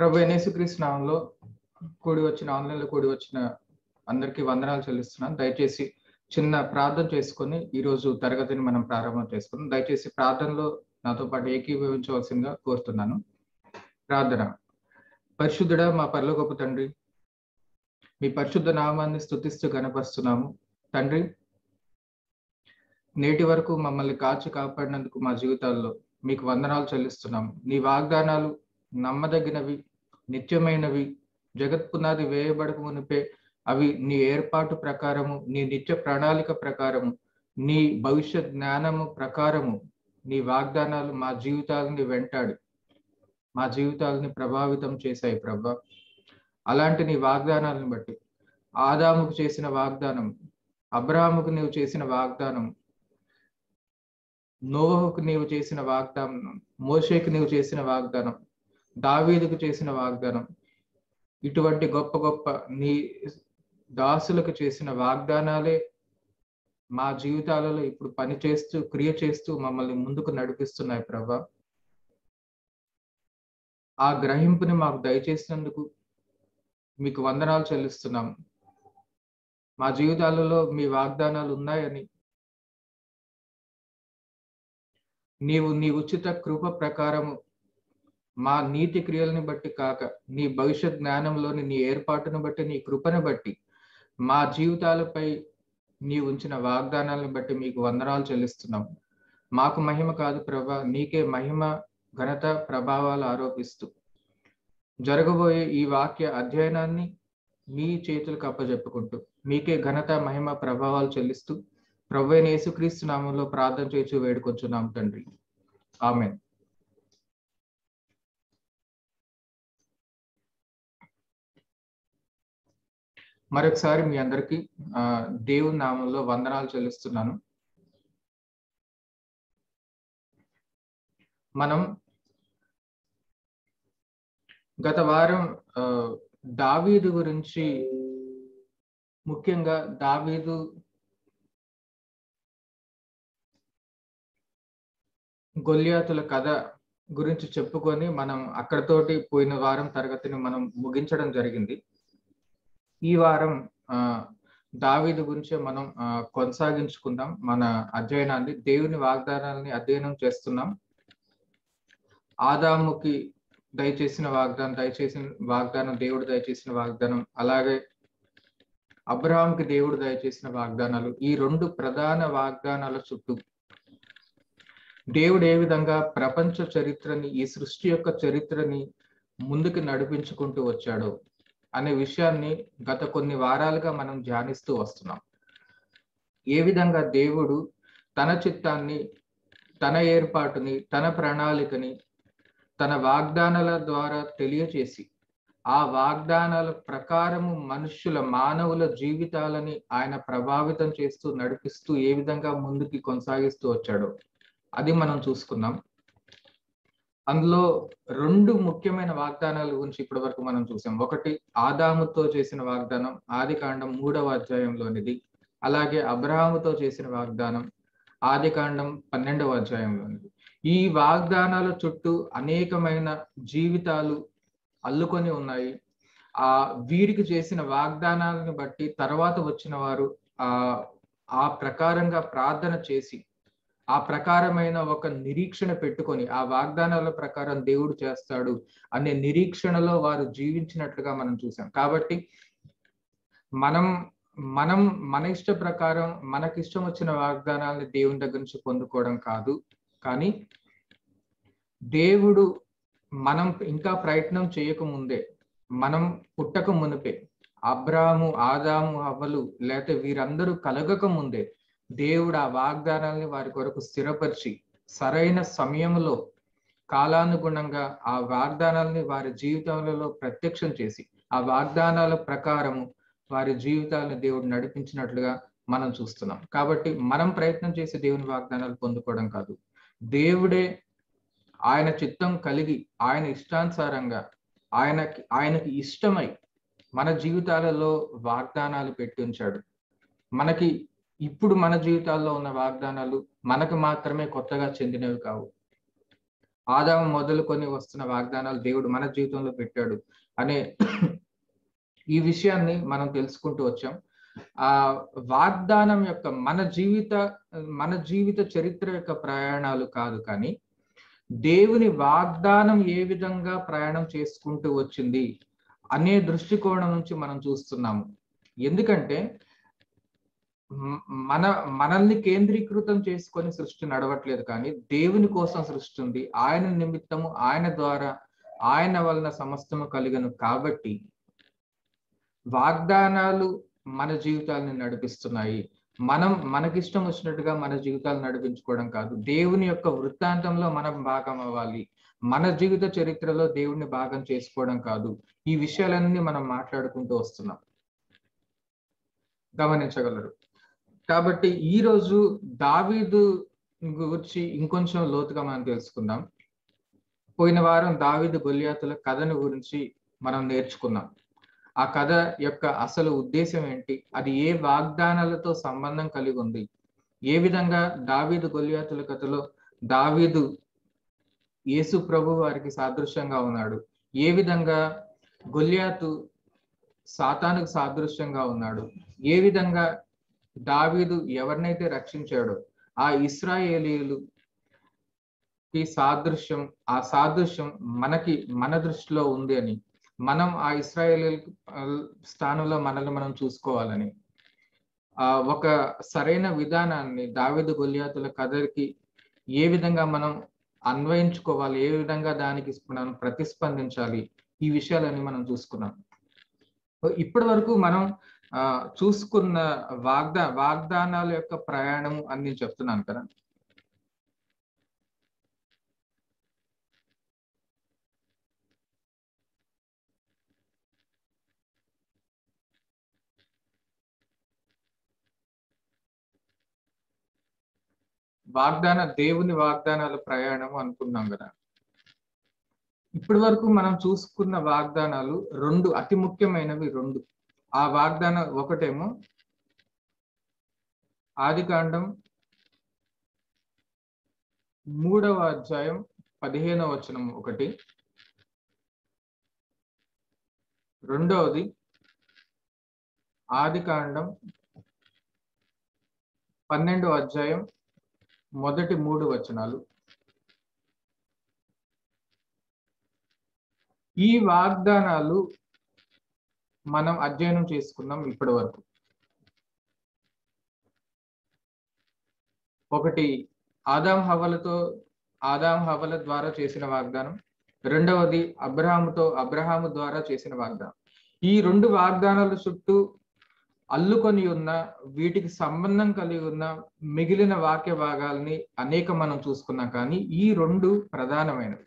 ప్రభు యేసుక్రీస్తు నామంలో కూడి వచ్చిన ఆన్లైన్లో కూడి వచ్చిన అందరికీ వందనాలు చెల్లిస్తున్నాను దయచేసి చిన్న ప్రార్థన చేసుకొని ఈరోజు తరగతిని మనం ప్రారంభం చేసుకుందాం దయచేసి ప్రార్థనలో నాతో పాటు ఏకీభవించవలసిందిగా కోరుతున్నాను ప్రార్థన పరిశుద్ధుడా మా పరలోకపు తండ్రి మీ పరిశుద్ధ నామాన్ని స్థుతిస్తూ కనపరుస్తున్నాము తండ్రి నేటి వరకు మమ్మల్ని కాచి కాపాడినందుకు మా జీవితాల్లో మీకు వందనాలు చెల్లిస్తున్నాము నీ వాగ్దానాలు నమ్మదగినవి నిత్యమైనవి జగత్ పునాది వేయబడక మునిపే అవి నీ ఏర్పాటు ప్రకారము నీ నిత్య ప్రణాళిక ప్రకారము నీ భవిష్యత్ జ్ఞానము ప్రకారము నీ వాగ్దానాలు మా జీవితాలని వెంటాడి మా జీవితాలని ప్రభావితం చేశాయి ప్రభా అలాంటి నీ వాగ్దానాలను బట్టి ఆదాముకు చేసిన వాగ్దానం అబ్రాహాముకు నీవు చేసిన వాగ్దానం నోహకు నీవు చేసిన వాగ్దానం మోషేకు నీవు చేసిన వాగ్దానం దావీదుకు చేసిన వాగ్దానం ఇటువంటి గొప్ప గొప్ప నీ దాసులకు చేసిన వాగ్దానాలే మా జీవితాలలో ఇప్పుడు పని చేస్తూ క్రియ చేస్తూ మమ్మల్ని ముందుకు నడిపిస్తున్నాయి ప్రభా ఆ గ్రహింపుని మాకు దయచేసినందుకు మీకు వందనాలు చెల్లిస్తున్నాం మా జీవితాలలో మీ వాగ్దానాలు ఉన్నాయని నీవు నీ ఉచిత కృప ప్రకారము మా నీతి క్రియలని బట్టి కాక నీ భవిష్యత్ జ్ఞానంలోని నీ ఏర్పాటును బట్టి నీ కృపను బట్టి మా జీవితాలపై నీ ఉంచిన వాగ్దానాలను బట్టి మీకు వందనాలు చెల్లిస్తున్నాం మాకు మహిమ కాదు ప్రభా నీకే మహిమ ఘనత ప్రభావాలు ఆరోపిస్తూ జరగబోయే ఈ వాక్య అధ్యయనాన్ని మీ చేతులకు అప్పజెప్పుకుంటూ మీకే ఘనత మహిమ ప్రభావాలు చెల్లిస్తూ ప్రభు యేసుక్రీస్తు నామంలో ప్రార్థన చేసి వేడుకొచ్చున్నాం తండ్రి ఆమె మరొకసారి మీ అందరికి ఆ దేవుని నామంలో వందనాలు చెల్లిస్తున్నాను మనం గత వారం దావీదు గురించి ముఖ్యంగా దావీదు గొల్లియాతుల కథ గురించి చెప్పుకొని మనం అక్కడతోటి పోయిన వారం తరగతిని మనం ముగించడం జరిగింది ఈ వారం ఆ దావీదు గురించే మనం కొనసాగించుకుందాం మన అధ్యయనాన్ని దేవుని వాగ్దానాలని అధ్యయనం చేస్తున్నాం ఆదాముకి దయచేసిన వాగ్దానం దయచేసిన వాగ్దానం దేవుడు దయచేసిన వాగ్దానం అలాగే అబ్రహాంకి దేవుడు దయచేసిన వాగ్దానాలు ఈ రెండు ప్రధాన వాగ్దానాల చుట్టూ దేవుడు ఏ విధంగా ప్రపంచ చరిత్రని ఈ సృష్టి యొక్క చరిత్రని ముందుకు నడిపించుకుంటూ వచ్చాడో అనే విషయాన్ని గత కొన్ని వారాలుగా మనం ధ్యానిస్తూ వస్తున్నాం ఏ విధంగా దేవుడు తన చిత్తాన్ని తన ఏర్పాటుని తన ప్రణాళికని తన వాగ్దానాల ద్వారా తెలియచేసి ఆ వాగ్దానాల ప్రకారము మనుషుల మానవుల జీవితాలని ఆయన ప్రభావితం చేస్తూ నడిపిస్తూ ఏ విధంగా ముందుకి కొనసాగిస్తూ వచ్చాడో అది మనం చూసుకున్నాం అందులో రెండు ముఖ్యమైన వాగ్దానాల గురించి ఇప్పటి వరకు మనం చూసాం ఒకటి ఆదాముతో చేసిన వాగ్దానం ఆది కాండం మూడవ అధ్యాయంలోనిది అలాగే అబ్రహాముతో చేసిన వాగ్దానం ఆది కాండం పన్నెండవ అధ్యాయంలోనిది ఈ వాగ్దానాల చుట్టూ అనేకమైన జీవితాలు అల్లుకొని ఉన్నాయి ఆ వీరికి చేసిన వాగ్దానాలను బట్టి తర్వాత వచ్చిన వారు ఆ ఆ ప్రకారంగా ప్రార్థన చేసి ఆ ప్రకారమైన ఒక నిరీక్షణ పెట్టుకొని ఆ వాగ్దానాల ప్రకారం దేవుడు చేస్తాడు అనే నిరీక్షణలో వారు జీవించినట్లుగా మనం చూసాం కాబట్టి మనం మనం మన ఇష్ట ప్రకారం మనకిష్టం వచ్చిన వాగ్దానాలని దేవుని దగ్గర నుంచి పొందుకోవడం కాదు కానీ దేవుడు మనం ఇంకా ప్రయత్నం చేయకముందే మనం పుట్టక మునిపే అబ్రాము ఆదాము అవ్వలు లేకపోతే వీరందరూ కలగక ముందే దేవుడు ఆ వాగ్దానాల్ని వారి కొరకు స్థిరపరిచి సరైన సమయంలో కాలానుగుణంగా ఆ వాగ్దానాల్ని వారి జీవితాలలో ప్రత్యక్షం చేసి ఆ వాగ్దానాల ప్రకారము వారి జీవితాలను దేవుడు నడిపించినట్లుగా మనం చూస్తున్నాం కాబట్టి మనం ప్రయత్నం చేసి దేవుని వాగ్దానాలు పొందుకోవడం కాదు దేవుడే ఆయన చిత్తం కలిగి ఆయన ఇష్టానుసారంగా ఆయనకి ఆయనకి ఇష్టమై మన జీవితాలలో వాగ్దానాలు పెట్టి ఉంచాడు మనకి ఇప్పుడు మన జీవితాల్లో ఉన్న వాగ్దానాలు మనకు మాత్రమే కొత్తగా చెందినవి కావు ఆదాము మొదలుకొని వస్తున్న వాగ్దానాలు దేవుడు మన జీవితంలో పెట్టాడు అనే ఈ విషయాన్ని మనం తెలుసుకుంటూ వచ్చాం ఆ వాగ్దానం యొక్క మన జీవిత మన జీవిత చరిత్ర యొక్క ప్రయాణాలు కాదు కానీ దేవుని వాగ్దానం ఏ విధంగా ప్రయాణం చేసుకుంటూ వచ్చింది అనే దృష్టికోణం నుంచి మనం చూస్తున్నాము ఎందుకంటే మన మనల్ని కేంద్రీకృతం చేసుకొని సృష్టి నడవట్లేదు కానీ దేవుని కోసం సృష్టి ఉంది ఆయన నిమిత్తము ఆయన ద్వారా ఆయన వలన సమస్తము కలిగను కాబట్టి వాగ్దానాలు మన జీవితాలను నడిపిస్తున్నాయి మనం మనకిష్టం వచ్చినట్టుగా మన జీవితాలు నడిపించుకోవడం కాదు దేవుని యొక్క వృత్తాంతంలో మనం భాగం అవ్వాలి మన జీవిత చరిత్రలో దేవుడిని భాగం చేసుకోవడం కాదు ఈ విషయాలన్నీ మనం మాట్లాడుకుంటూ వస్తున్నాం గమనించగలరు కాబట్టి ఈ రోజు దావీదు గురించి ఇంకొంచెం లోతుగా మనం తెలుసుకుందాం పోయిన వారం దావీదు గొలియాతుల కథను గురించి మనం నేర్చుకున్నాం ఆ కథ యొక్క అసలు ఉద్దేశం ఏంటి అది ఏ వాగ్దానాలతో సంబంధం కలిగి ఉంది ఏ విధంగా దావీదు గొలియాతుల కథలో దావీదు యేసు ప్రభు వారికి సాదృశ్యంగా ఉన్నాడు ఏ విధంగా గొలియాతు సాతానుకు సాదృశ్యంగా ఉన్నాడు ఏ విధంగా దావీదు ఎవరినైతే రక్షించాడో ఆ ఇస్రాయేలీలు కి సాదృశ్యం ఆ సాదృశ్యం మనకి మన దృష్టిలో ఉంది అని మనం ఆ ఇస్రాయేల్ స్థానంలో మనల్ని మనం చూసుకోవాలని ఆ ఒక సరైన విధానాన్ని దావిదు గొలియాతుల కథకి ఏ విధంగా మనం అన్వయించుకోవాలి ఏ విధంగా దానికి మనం ప్రతిస్పందించాలి ఈ విషయాలన్నీ మనం చూసుకున్నాం ఇప్పటి వరకు మనం ఆ చూసుకున్న వాగ్దా వాగ్దానాల యొక్క ప్రయాణం అని నేను చెప్తున్నాను కదా వాగ్దాన దేవుని వాగ్దానాల ప్రయాణం అనుకున్నాం కదా ఇప్పటి వరకు మనం చూసుకున్న వాగ్దానాలు రెండు అతి ముఖ్యమైనవి రెండు ఆ వాగ్దానం ఒకటేమో ఆది కాండం మూడవ అధ్యాయం పదిహేనవ వచనం ఒకటి రెండవది ఆది కాండం పన్నెండవ అధ్యాయం మొదటి మూడు వచనాలు ఈ వాగ్దానాలు మనం అధ్యయనం చేసుకున్నాం ఇప్పటి వరకు ఒకటి ఆదాం హవలతో ఆదాం హవల ద్వారా చేసిన వాగ్దానం రెండవది అబ్రహాముతో అబ్రహాము ద్వారా చేసిన వాగ్దానం ఈ రెండు వాగ్దానాల చుట్టూ అల్లుకొని ఉన్న వీటికి సంబంధం కలిగి ఉన్న మిగిలిన వాక్య భాగాల్ని అనేక మనం చూసుకున్నాం కానీ ఈ రెండు ప్రధానమైనవి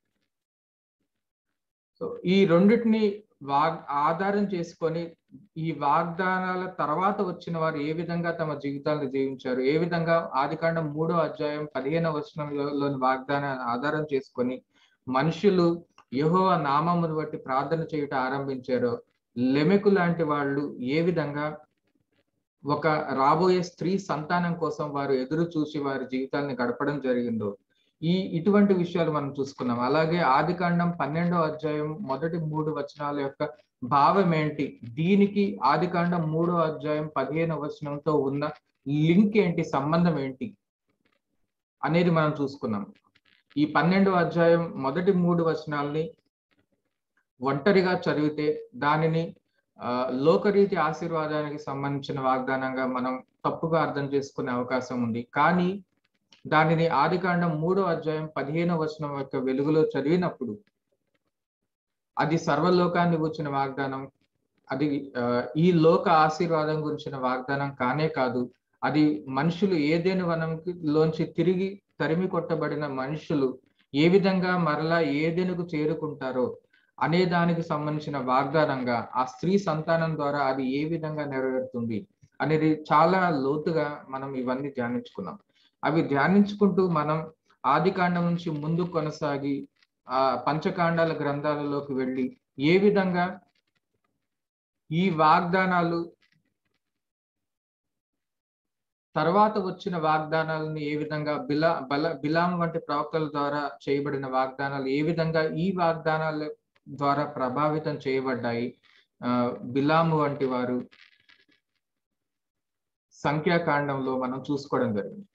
సో ఈ రెండిటిని వాగ్ ఆధారం చేసుకొని ఈ వాగ్దానాల తర్వాత వచ్చిన వారు ఏ విధంగా తమ జీవితాలను జీవించారు ఏ విధంగా ఆదికాండం మూడో అధ్యాయం పదిహేనవ వచనంలోని వాగ్దానాన్ని ఆధారం చేసుకొని మనుషులు యహోవ నామమును బట్టి ప్రార్థన చేయటం ఆరంభించారో లెమెకు లాంటి వాళ్ళు ఏ విధంగా ఒక రాబోయే స్త్రీ సంతానం కోసం వారు ఎదురు చూసి వారి జీవితాన్ని గడపడం జరిగిందో ఈ ఇటువంటి విషయాలు మనం చూసుకున్నాం అలాగే ఆదికాండం పన్నెండో అధ్యాయం మొదటి మూడు వచనాల యొక్క భావం ఏంటి దీనికి ఆదికాండం మూడో అధ్యాయం పదిహేను వచనంతో ఉన్న లింక్ ఏంటి సంబంధం ఏంటి అనేది మనం చూసుకున్నాం ఈ పన్నెండో అధ్యాయం మొదటి మూడు వచనాల్ని ఒంటరిగా చదివితే దానిని లోకరీతి ఆశీర్వాదానికి సంబంధించిన వాగ్దానంగా మనం తప్పుగా అర్థం చేసుకునే అవకాశం ఉంది కానీ దానిని ఆదికాండం మూడో అధ్యాయం పదిహేనో వచనం యొక్క వెలుగులో చదివినప్పుడు అది సర్వలోకాన్ని గురించిన వాగ్దానం అది ఈ లోక ఆశీర్వాదం గురించిన వాగ్దానం కానే కాదు అది మనుషులు ఏదేని వనంకి లోంచి తిరిగి తరిమి కొట్టబడిన మనుషులు ఏ విధంగా మరలా ఏదెనుకు చేరుకుంటారో అనే దానికి సంబంధించిన వాగ్దానంగా ఆ స్త్రీ సంతానం ద్వారా అది ఏ విధంగా నెరవేరుతుంది అనేది చాలా లోతుగా మనం ఇవన్నీ ధ్యానించుకున్నాం అవి ధ్యానించుకుంటూ మనం ఆది కాండం నుంచి ముందు కొనసాగి ఆ పంచకాండాల గ్రంథాలలోకి వెళ్ళి ఏ విధంగా ఈ వాగ్దానాలు తర్వాత వచ్చిన వాగ్దానాలను ఏ విధంగా బిలా బల బిలాం వంటి ప్రవక్తల ద్వారా చేయబడిన వాగ్దానాలు ఏ విధంగా ఈ వాగ్దానాల ద్వారా ప్రభావితం చేయబడ్డాయి ఆ బిలాము వంటి వారు సంఖ్యాకాండంలో మనం చూసుకోవడం జరిగింది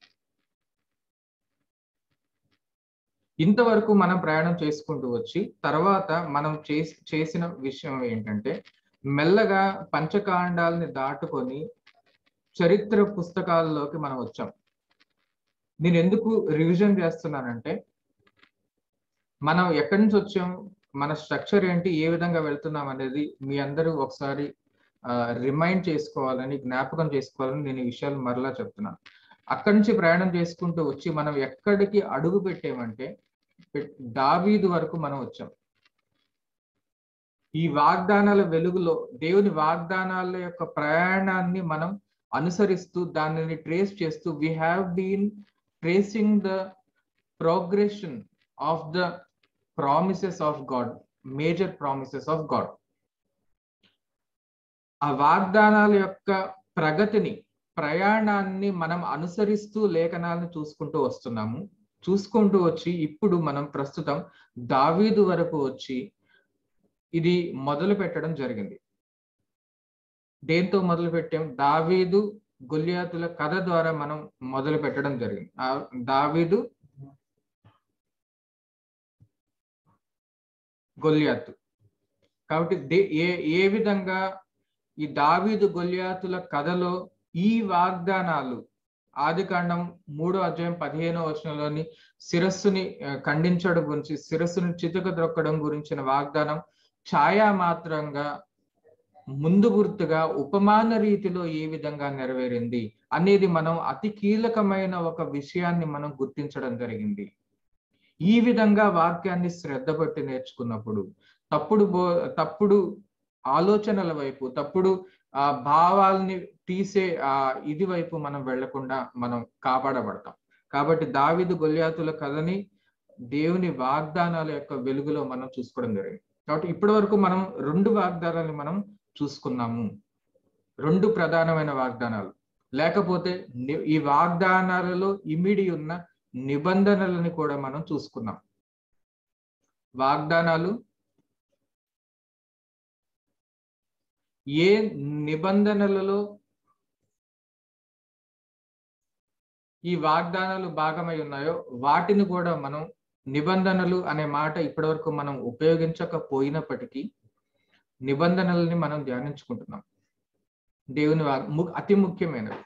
ఇంతవరకు మనం ప్రయాణం చేసుకుంటూ వచ్చి తర్వాత మనం చేసి చేసిన విషయం ఏంటంటే మెల్లగా పంచకాండాలని దాటుకొని చరిత్ర పుస్తకాల్లోకి మనం వచ్చాం నేను ఎందుకు రివిజన్ చేస్తున్నానంటే మనం ఎక్కడి నుంచి వచ్చాం మన స్ట్రక్చర్ ఏంటి ఏ విధంగా వెళ్తున్నాం అనేది మీ అందరూ ఒకసారి రిమైండ్ చేసుకోవాలని జ్ఞాపకం చేసుకోవాలని నేను ఈ విషయాలు మరలా చెప్తున్నాను అక్కడి నుంచి ప్రయాణం చేసుకుంటూ వచ్చి మనం ఎక్కడికి అడుగు పెట్టామంటే దావీదు వరకు మనం వచ్చాం ఈ వాగ్దానాల వెలుగులో దేవుని వాగ్దానాల యొక్క ప్రయాణాన్ని మనం అనుసరిస్తూ దానిని ట్రేస్ చేస్తూ we have been tracing the progression of the promises of God major promises of God ఆ వాగ్దానాల యొక్క ప్రగతిని ప్రయాణాన్ని మనం అనుసరిస్తూ లేఖనాలను చూసుకుంటూ వస్తున్నాము చూసుకుంటూ వచ్చి ఇప్పుడు మనం ప్రస్తుతం దావీదు వరకు వచ్చి ఇది మొదలు పెట్టడం జరిగింది దేంతో మొదలు పెట్టాం దావీదు గొల్లియాతుల కథ ద్వారా మనం మొదలు పెట్టడం జరిగింది ఆ దావీదు గొల్లియాతు కాబట్టి ఏ ఏ విధంగా ఈ దావీదు గొల్లియాతుల కథలో ఈ వాగ్దానాలు ఆది కాండం మూడో అధ్యాయం పదిహేనో వచనంలోని శిరస్సుని ఖండించడం గురించి శిరస్సుని చితక ద్రొక్కడం గురించిన వాగ్దానం ఛాయా మాత్రంగా ముందు గుర్తుగా ఉపమాన రీతిలో ఏ విధంగా నెరవేరింది అనేది మనం అతి కీలకమైన ఒక విషయాన్ని మనం గుర్తించడం జరిగింది ఈ విధంగా వాక్యాన్ని శ్రద్ధ పట్టి నేర్చుకున్నప్పుడు తప్పుడు బో తప్పుడు ఆలోచనల వైపు తప్పుడు ఆ భావాల్ని తీసే ఆ ఇది వైపు మనం వెళ్లకుండా మనం కాపాడబడతాం కాబట్టి దావిదు గొల్యాతుల కథని దేవుని వాగ్దానాల యొక్క వెలుగులో మనం చూసుకోవడం జరిగింది కాబట్టి ఇప్పటి వరకు మనం రెండు వాగ్దానాలు మనం చూసుకున్నాము రెండు ప్రధానమైన వాగ్దానాలు లేకపోతే ఈ వాగ్దానాలలో ఇమిడి ఉన్న నిబంధనలని కూడా మనం చూసుకున్నాం వాగ్దానాలు ఏ నిబంధనలలో ఈ వాగ్దానాలు భాగమై ఉన్నాయో వాటిని కూడా మనం నిబంధనలు అనే మాట ఇప్పటివరకు మనం ఉపయోగించకపోయినప్పటికీ నిబంధనలని మనం ధ్యానించుకుంటున్నాం దేవుని అతి ముఖ్యమైనవి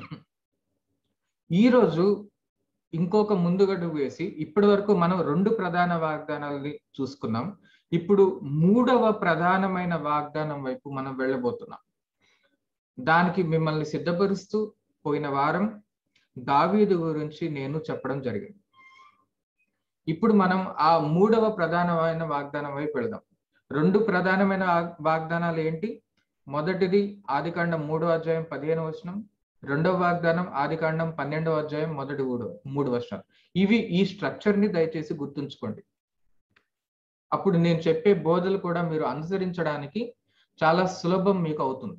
ఈరోజు ఇంకొక ముందుగడుగు వేసి ఇప్పటి వరకు మనం రెండు ప్రధాన వాగ్దానాలని చూసుకున్నాం ఇప్పుడు మూడవ ప్రధానమైన వాగ్దానం వైపు మనం వెళ్ళబోతున్నాం దానికి మిమ్మల్ని సిద్ధపరుస్తూ పోయిన వారం దావీదు గురించి నేను చెప్పడం జరిగింది ఇప్పుడు మనం ఆ మూడవ ప్రధానమైన వాగ్దానం వైపు వెళదాం రెండు ప్రధానమైన వాగ్దానాలు ఏంటి మొదటిది ఆదికాండం మూడో అధ్యాయం పదిహేను వచనం రెండవ వాగ్దానం ఆదికాండం పన్నెండవ అధ్యాయం మొదటి మూడు మూడు వచనాలు ఇవి ఈ స్ట్రక్చర్ ని దయచేసి గుర్తుంచుకోండి అప్పుడు నేను చెప్పే బోధలు కూడా మీరు అనుసరించడానికి చాలా సులభం మీకు అవుతుంది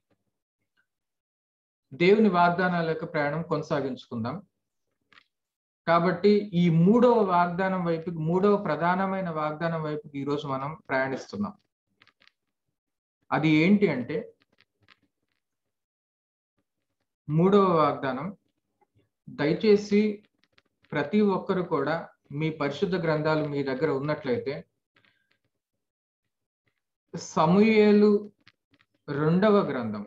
దేవుని వాగ్దానాల యొక్క ప్రయాణం కొనసాగించుకుందాం కాబట్టి ఈ మూడవ వాగ్దానం వైపు మూడవ ప్రధానమైన వాగ్దానం వైపుకి ఈరోజు మనం ప్రయాణిస్తున్నాం అది ఏంటి అంటే మూడవ వాగ్దానం దయచేసి ప్రతి ఒక్కరు కూడా మీ పరిశుద్ధ గ్రంథాలు మీ దగ్గర ఉన్నట్లయితే సమూయేలు రెండవ గ్రంథం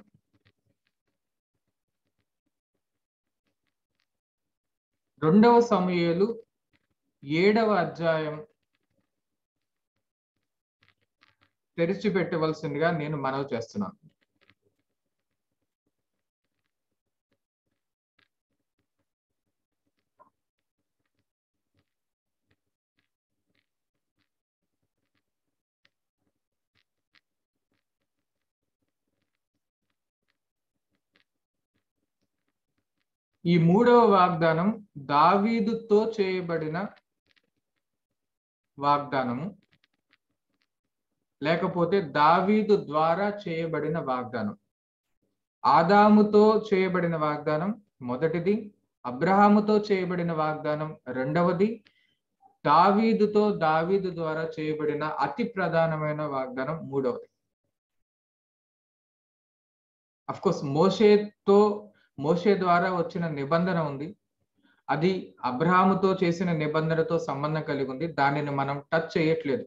రెండవ సమూయేలు ఏడవ అధ్యాయం తెరిచి పెట్టవలసిందిగా నేను మనవి చేస్తున్నాను ఈ మూడవ వాగ్దానం దావీదుతో చేయబడిన వాగ్దానము లేకపోతే దావీదు ద్వారా చేయబడిన వాగ్దానం ఆదాముతో చేయబడిన వాగ్దానం మొదటిది అబ్రహాముతో చేయబడిన వాగ్దానం రెండవది దావీదుతో దావీదు ద్వారా చేయబడిన అతి ప్రధానమైన వాగ్దానం మూడవది అఫ్ కోర్స్ మోషేతో మోషే ద్వారా వచ్చిన నిబంధన ఉంది అది అబ్రహాముతో చేసిన నిబంధనతో సంబంధం కలిగి ఉంది దానిని మనం టచ్ చేయట్లేదు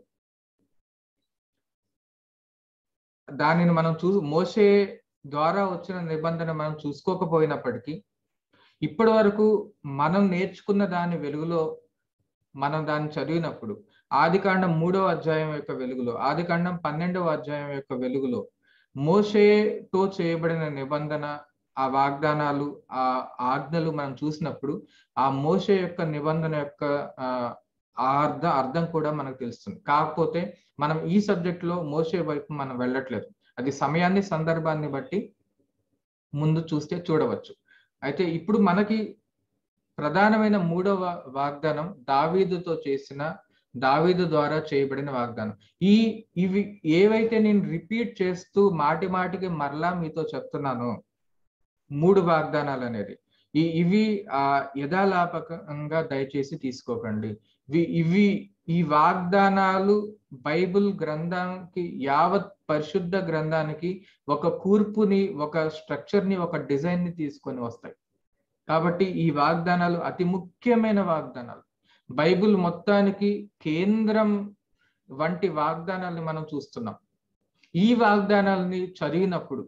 దానిని మనం చూ మోసే ద్వారా వచ్చిన నిబంధన మనం చూసుకోకపోయినప్పటికీ ఇప్పటి వరకు మనం నేర్చుకున్న దాని వెలుగులో మనం దాన్ని చదివినప్పుడు ఆదికాండం మూడవ అధ్యాయం యొక్క వెలుగులో ఆదికాండం పన్నెండవ అధ్యాయం యొక్క వెలుగులో మోషేతో చేయబడిన నిబంధన ఆ వాగ్దానాలు ఆ ఆజ్ఞలు మనం చూసినప్పుడు ఆ మోషే యొక్క నిబంధన యొక్క ఆ అర్థం అర్థం కూడా మనకు తెలుస్తుంది కాకపోతే మనం ఈ సబ్జెక్ట్ లో మోసే వైపు మనం వెళ్ళట్లేదు అది సమయాన్ని సందర్భాన్ని బట్టి ముందు చూస్తే చూడవచ్చు అయితే ఇప్పుడు మనకి ప్రధానమైన మూడవ వాగ్దానం దావీదుతో చేసిన దావీదు ద్వారా చేయబడిన వాగ్దానం ఈ ఇవి ఏవైతే నేను రిపీట్ చేస్తూ మాటి మాటికి మరలా మీతో చెప్తున్నానో మూడు వాగ్దానాలు అనేది ఈ ఇవి ఆ యథాలాపకంగా దయచేసి తీసుకోకండి ఇవి ఈ వాగ్దానాలు బైబిల్ గ్రంథానికి యావత్ పరిశుద్ధ గ్రంథానికి ఒక కూర్పుని ఒక స్ట్రక్చర్ ని ఒక డిజైన్ ని తీసుకొని వస్తాయి కాబట్టి ఈ వాగ్దానాలు అతి ముఖ్యమైన వాగ్దానాలు బైబిల్ మొత్తానికి కేంద్రం వంటి వాగ్దానాలని మనం చూస్తున్నాం ఈ వాగ్దానాలని చదివినప్పుడు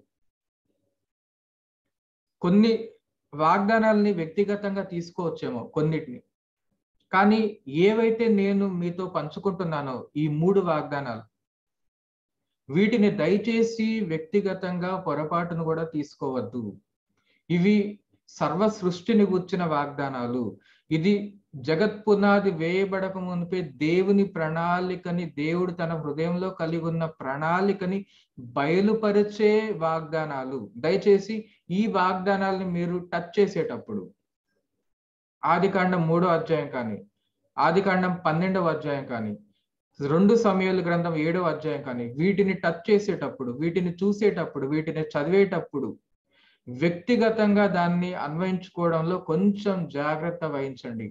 కొన్ని వాగ్దానాలని వ్యక్తిగతంగా తీసుకోవచ్చేమో కొన్నిటిని కానీ ఏవైతే నేను మీతో పంచుకుంటున్నానో ఈ మూడు వాగ్దానాలు వీటిని దయచేసి వ్యక్తిగతంగా పొరపాటును కూడా తీసుకోవద్దు ఇవి సర్వ సృష్టిని గుర్చిన వాగ్దానాలు ఇది జగత్ పునాది వేయబడక మునిపే దేవుని ప్రణాళికని దేవుడు తన హృదయంలో కలిగి ఉన్న ప్రణాళికని బయలుపరిచే వాగ్దానాలు దయచేసి ఈ వాగ్దానాలని మీరు టచ్ చేసేటప్పుడు ఆదికాండం మూడో అధ్యాయం కానీ ఆదికాండం పన్నెండవ అధ్యాయం కానీ రెండు సమయాల గ్రంథం ఏడవ అధ్యాయం కానీ వీటిని టచ్ చేసేటప్పుడు వీటిని చూసేటప్పుడు వీటిని చదివేటప్పుడు వ్యక్తిగతంగా దాన్ని అన్వయించుకోవడంలో కొంచెం జాగ్రత్త వహించండి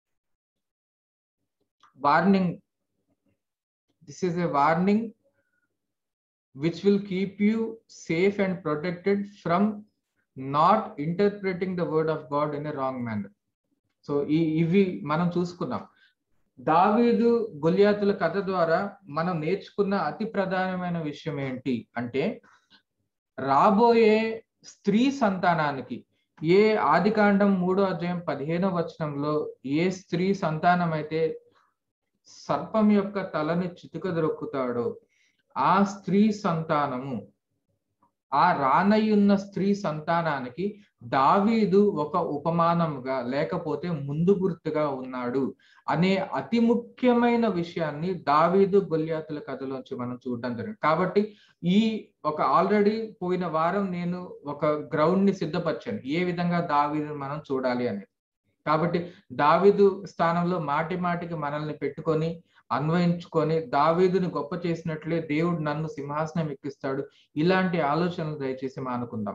warning this is a warning which will keep you safe and protected from not interpreting the word of God in a wrong manner so ఈ ఇవి మనం చూసుకున్నాం దావీదు గొలియాతుల కథ ద్వారా మనం నేర్చుకున్న అతి ప్రధానమైన విషయం ఏంటి అంటే రాబోయే స్త్రీ సంతానానికి ఏ ఆదికాండం మూడో అధ్యాయం పదిహేనో వచనంలో ఏ స్త్రీ సంతానం అయితే సర్పం యొక్క తలని చితుక దొరుకుతాడో ఆ స్త్రీ సంతానము ఆ రానయ్యున్న స్త్రీ సంతానానికి దావీదు ఒక ఉపమానముగా లేకపోతే ముందు గుర్తుగా ఉన్నాడు అనే అతి ముఖ్యమైన విషయాన్ని దావీదు గొల్యాతుల కథలోంచి మనం చూడడం జరిగింది కాబట్టి ఈ ఒక ఆల్రెడీ పోయిన వారం నేను ఒక గ్రౌండ్ ని సిద్ధపరిచాను ఏ విధంగా దావీదు మనం చూడాలి అనేది కాబట్టి దావీదు స్థానంలో మాటి మాటికి మనల్ని పెట్టుకొని అన్వయించుకొని దావీదుని గొప్ప చేసినట్లే దేవుడు నన్ను సింహాసనం ఎక్కిస్తాడు ఇలాంటి ఆలోచనలు దయచేసి మానుకుందాం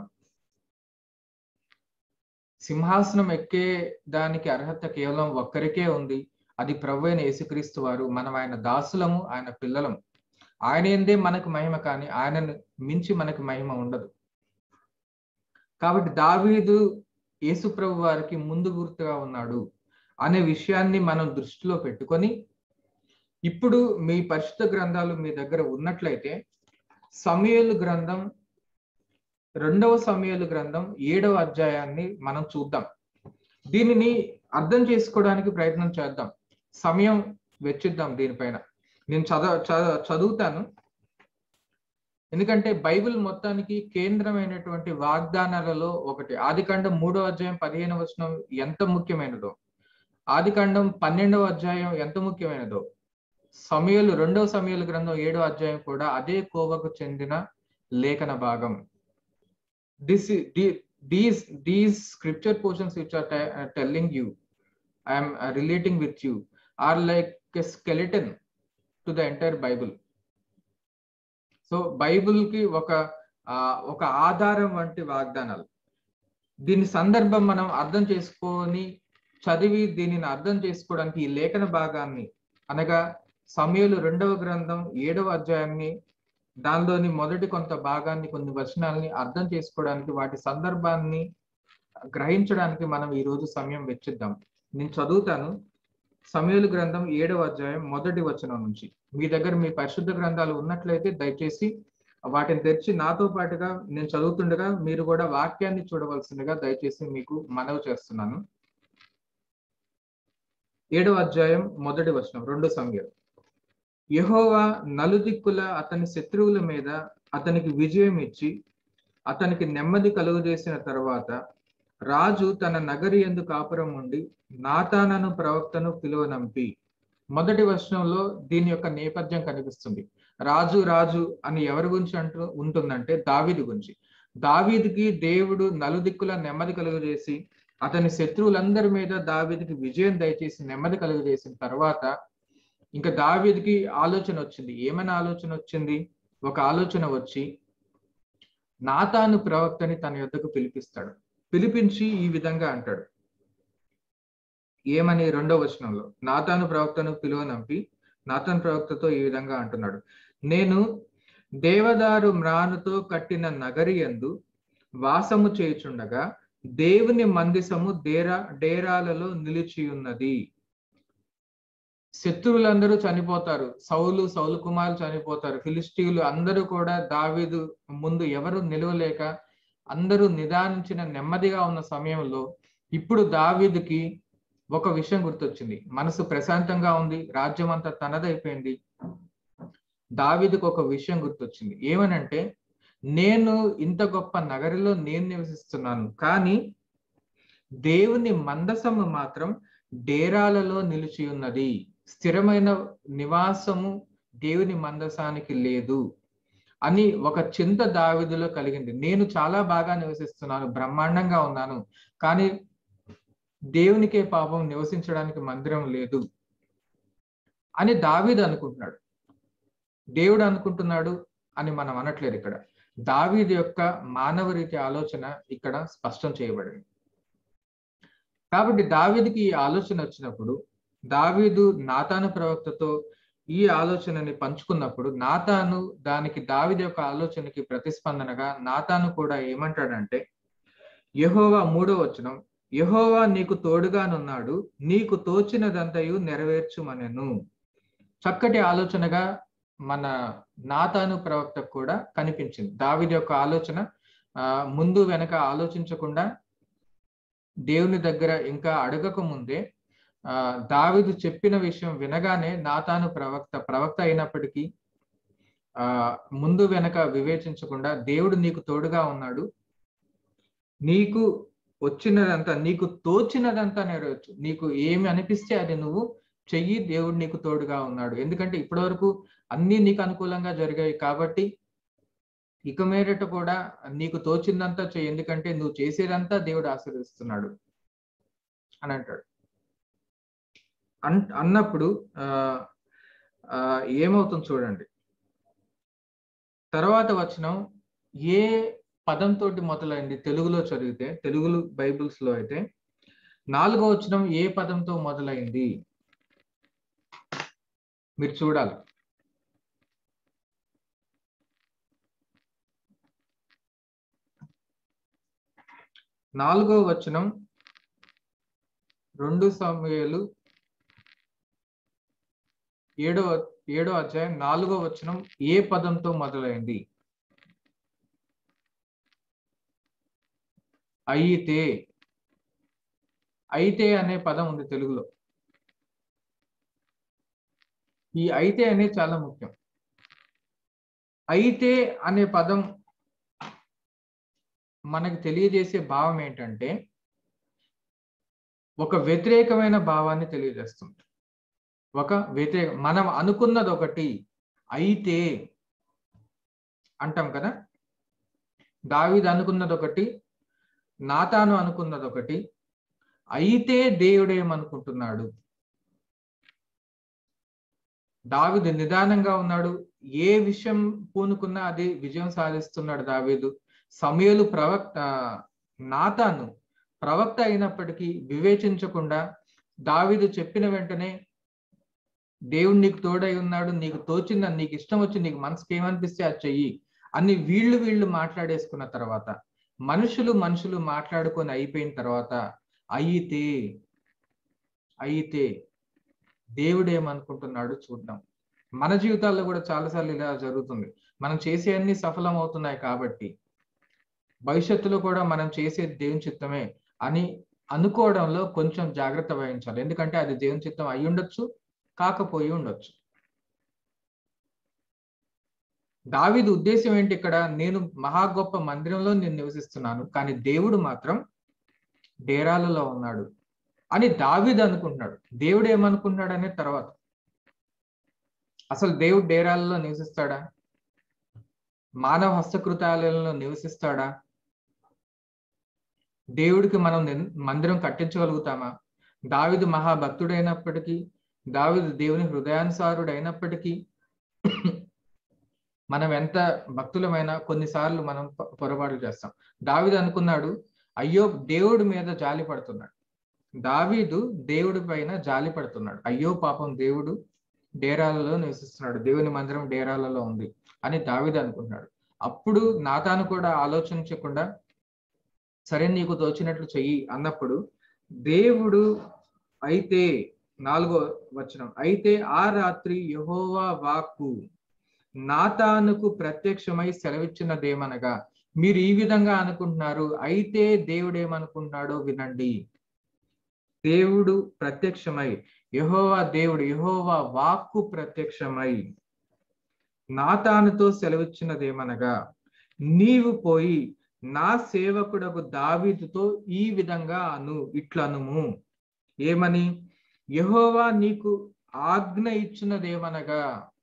సింహాసనం ఎక్కే దానికి అర్హత కేవలం ఒక్కరికే ఉంది అది ప్రభు అయిన యేసుక్రీస్తు వారు మనం ఆయన దాసులము ఆయన పిల్లలం ఆయన ఏందే మనకు మహిమ కానీ ఆయనను మించి మనకు మహిమ ఉండదు కాబట్టి దావీదు యేసు ప్రభు వారికి ముందు గుర్తుగా ఉన్నాడు అనే విషయాన్ని మనం దృష్టిలో పెట్టుకొని ఇప్పుడు మీ పరిశుద్ధ గ్రంథాలు మీ దగ్గర ఉన్నట్లయితే సమయలు గ్రంథం రెండవ సమయలు గ్రంథం ఏడవ అధ్యాయాన్ని మనం చూద్దాం దీనిని అర్థం చేసుకోవడానికి ప్రయత్నం చేద్దాం సమయం వెచ్చిద్దాం దీనిపైన నేను చదవ చదువుతాను ఎందుకంటే బైబిల్ మొత్తానికి కేంద్రమైనటువంటి వాగ్దానాలలో ఒకటి ఆదికాండం మూడో అధ్యాయం పదిహేను వచనం ఎంత ముఖ్యమైనదో ఆదికాండం పన్నెండవ అధ్యాయం ఎంత ముఖ్యమైనదో సమయలు రెండవ సమయలు గ్రంథం ఏడో అధ్యాయం కూడా అదే కోవకు చెందిన లేఖన భాగం this these these scripture portions which are telling you I'm relating with you are like a skeleton to the entire Bible so Bible కి ఒక ఆ ఒక ఆధారం వంటి వాగ్దానాలు దీని సందర్భం మనం అర్థం చేసుకొని చదివి దీనిని అర్థం చేసుకోవడానికి ఈ లేఖన భాగాన్ని అనగా సమయలు రెండవ గ్రంథం ఏడవ అధ్యాయాన్ని దానిలోని మొదటి కొంత భాగాన్ని కొన్ని వచనాలని అర్థం చేసుకోవడానికి వాటి సందర్భాన్ని గ్రహించడానికి మనం ఈ రోజు సమయం వెచ్చిద్దాం నేను చదువుతాను సమయలు గ్రంథం ఏడవ అధ్యాయం మొదటి వచనం నుంచి మీ దగ్గర మీ పరిశుద్ధ గ్రంథాలు ఉన్నట్లయితే దయచేసి వాటిని తెరిచి నాతో పాటుగా నేను చదువుతుండగా మీరు కూడా వాక్యాన్ని చూడవలసిందిగా దయచేసి మీకు మనవి చేస్తున్నాను ఏడవ అధ్యాయం మొదటి వచనం రెండు సంఖ్యలు యహోవా నలుదిక్కుల అతని శత్రువుల మీద అతనికి విజయం ఇచ్చి అతనికి నెమ్మది కలుగజేసిన తర్వాత రాజు తన నగరి ఎందు కాపురం ఉండి నాతానను ప్రవక్తను పిలువనంపి మొదటి వచనంలో దీని యొక్క నేపథ్యం కనిపిస్తుంది రాజు రాజు అని ఎవరి గురించి అంటూ ఉంటుందంటే దావీది గురించి దావీదికి దేవుడు నలుదిక్కుల నెమ్మది కలుగజేసి అతని శత్రువులందరి మీద దావీదికి విజయం దయచేసి నెమ్మది కలుగజేసిన తర్వాత ఇంకా దావీదికి ఆలోచన వచ్చింది ఏమైనా ఆలోచన వచ్చింది ఒక ఆలోచన వచ్చి నాతాను ప్రవక్తని తన యొద్దకు పిలిపిస్తాడు పిలిపించి ఈ విధంగా అంటాడు ఏమని రెండో వచనంలో నాతాను ప్రవక్తను పిలువనంపి నాతాను ప్రవక్తతో ఈ విధంగా అంటున్నాడు నేను దేవదారు మ్రానుతో కట్టిన నగరి ఎందు వాసము చేయుచుండగా దేవుని మందిసము డేరా డేరాలలో నిలిచి ఉన్నది శత్రువులందరూ చనిపోతారు సౌలు సౌలు కుమారులు చనిపోతారు ఫిలిస్టీయులు అందరూ కూడా దావీదు ముందు ఎవరు నిలవలేక అందరూ నిదానించిన నెమ్మదిగా ఉన్న సమయంలో ఇప్పుడు దావీదుకి ఒక విషయం గుర్తొచ్చింది మనసు ప్రశాంతంగా ఉంది రాజ్యం అంతా తనదైపోయింది దావీదుకు ఒక విషయం గుర్తొచ్చింది ఏమనంటే నేను ఇంత గొప్ప నగరిలో నేను నివసిస్తున్నాను కానీ దేవుని మందసము మాత్రం డేరాలలో నిలిచి ఉన్నది స్థిరమైన నివాసము దేవుని మందసానికి లేదు అని ఒక చింత దావిదిలో కలిగింది నేను చాలా బాగా నివసిస్తున్నాను బ్రహ్మాండంగా ఉన్నాను కానీ దేవునికే పాపం నివసించడానికి మందిరం లేదు అని దావీదు అనుకుంటున్నాడు దేవుడు అనుకుంటున్నాడు అని మనం అనట్లేదు ఇక్కడ దావీదు యొక్క మానవ రీతి ఆలోచన ఇక్కడ స్పష్టం చేయబడింది కాబట్టి దావీదికి ఈ ఆలోచన వచ్చినప్పుడు దావీదు నాతాను ప్రవక్తతో ఈ ఆలోచనని పంచుకున్నప్పుడు నాతాను దానికి దావిది యొక్క ఆలోచనకి ప్రతిస్పందనగా నాతాను కూడా ఏమంటాడంటే యహోవా మూడో వచనం యహోవా నీకు తోడుగానున్నాడు నీకు తోచినదంతయు నెరవేర్చుమనెను చక్కటి ఆలోచనగా మన నాతాను ప్రవక్తకు కూడా కనిపించింది దావిది యొక్క ఆలోచన ఆ ముందు వెనక ఆలోచించకుండా దేవుని దగ్గర ఇంకా అడగక ముందే ఆ దావిదు చెప్పిన విషయం వినగానే నాతాను ప్రవక్త ప్రవక్త అయినప్పటికీ ఆ ముందు వెనక వివేచించకుండా దేవుడు నీకు తోడుగా ఉన్నాడు నీకు వచ్చినదంతా నీకు తోచినదంతా నెరవేర్చు నీకు ఏమి అనిపిస్తే అది నువ్వు చెయ్యి దేవుడు నీకు తోడుగా ఉన్నాడు ఎందుకంటే ఇప్పటి వరకు అన్ని నీకు అనుకూలంగా జరిగాయి కాబట్టి ఇక మీదట కూడా నీకు తోచిందంతా చెయ్యి ఎందుకంటే నువ్వు చేసేదంతా దేవుడు ఆశీర్వదిస్తున్నాడు అని అంటాడు అన్ అన్నప్పుడు ఆ ఏమవుతుంది చూడండి తర్వాత వచనం ఏ పదంతో మొదలైంది తెలుగులో చదివితే తెలుగు బైబిల్స్ లో అయితే నాలుగో వచనం ఏ పదంతో మొదలైంది మీరు చూడాలి నాలుగో వచనం రెండు సమయాలు ఏడో ఏడో అధ్యాయం నాలుగో వచనం ఏ పదంతో మొదలైంది అయితే అయితే అనే పదం ఉంది తెలుగులో ఈ అయితే అనేది చాలా ముఖ్యం అయితే అనే పదం మనకు తెలియజేసే భావం ఏంటంటే ఒక వ్యతిరేకమైన భావాన్ని తెలియజేస్తుంది ఒక వ్యతిరేక మనం అనుకున్నది ఒకటి అయితే అంటాం కదా దావీద్ అనుకున్నది ఒకటి నాతాను అనుకున్నది ఒకటి అయితే దేవుడు ఏమనుకుంటున్నాడు దావీదు నిదానంగా ఉన్నాడు ఏ విషయం పూనుకున్నా అది విజయం సాధిస్తున్నాడు దావీదు సమయలు ప్రవక్త నాతాను ప్రవక్త అయినప్పటికీ వివేచించకుండా దావీదు చెప్పిన వెంటనే దేవుడు నీకు తోడై ఉన్నాడు నీకు తోచింది నీకు ఇష్టం వచ్చి నీకు మనసుకి ఏమనిపిస్తే అది చెయ్యి అని వీళ్ళు వీళ్ళు మాట్లాడేసుకున్న తర్వాత మనుషులు మనుషులు మాట్లాడుకొని అయిపోయిన తర్వాత అయితే అయితే దేవుడు ఏమనుకుంటున్నాడు చూద్దాం మన జీవితాల్లో కూడా చాలాసార్లు ఇలా జరుగుతుంది మనం చేసే అన్ని సఫలం అవుతున్నాయి కాబట్టి భవిష్యత్తులో కూడా మనం చేసే దేవుని చిత్తమే అని అనుకోవడంలో కొంచెం జాగ్రత్త వహించాలి ఎందుకంటే అది దేవుని చిత్తం అయి ఉండొచ్చు కాకపోయి ఉండొచ్చు దావిది ఉద్దేశం ఏంటి ఇక్కడ నేను మహా గొప్ప మందిరంలో నేను నివసిస్తున్నాను కానీ దేవుడు మాత్రం డేరాలలో ఉన్నాడు అని దావిది అనుకుంటున్నాడు దేవుడు ఏమనుకుంటున్నాడు అనే తర్వాత అసలు దేవుడు డేరాలలో నివసిస్తాడా మానవ హస్తకృతాలలో నివసిస్తాడా దేవుడికి మనం మందిరం కట్టించగలుగుతామా దావిదు మహాభక్తుడైనప్పటికీ దావిదు దేవుని హృదయానుసారుడు అయినప్పటికీ మనం ఎంత భక్తులమైనా కొన్నిసార్లు మనం పొరపాట్లు చేస్తాం దావిదు అనుకున్నాడు అయ్యో దేవుడి మీద జాలి పడుతున్నాడు దావీదు దేవుడి పైన జాలి పడుతున్నాడు అయ్యో పాపం దేవుడు డేరాలలో నివసిస్తున్నాడు దేవుని మందిరం డేరాలలో ఉంది అని దావీదు అనుకుంటున్నాడు అప్పుడు నాతాను కూడా ఆలోచించకుండా సరే నీకు తోచినట్లు చెయ్యి అన్నప్పుడు దేవుడు అయితే నాలుగో వచనం అయితే ఆ రాత్రి యహోవా వాక్కు నాతానుకు ప్రత్యక్షమై సెలవిచ్చినదేమనగా మీరు ఈ విధంగా అనుకుంటున్నారు అయితే దేవుడు ఏమనుకుంటున్నాడో వినండి దేవుడు ప్రత్యక్షమై యహోవా దేవుడు యహోవా వాక్కు ప్రత్యక్షమై నాతానుతో సెలవిచ్చినదేమనగా నీవు పోయి నా సేవకుడకు దావీదుతో ఈ విధంగా అను ఇట్లనుము ఏమని యహోవా నీకు ఆజ్ఞ ఇచ్చినదేమనగా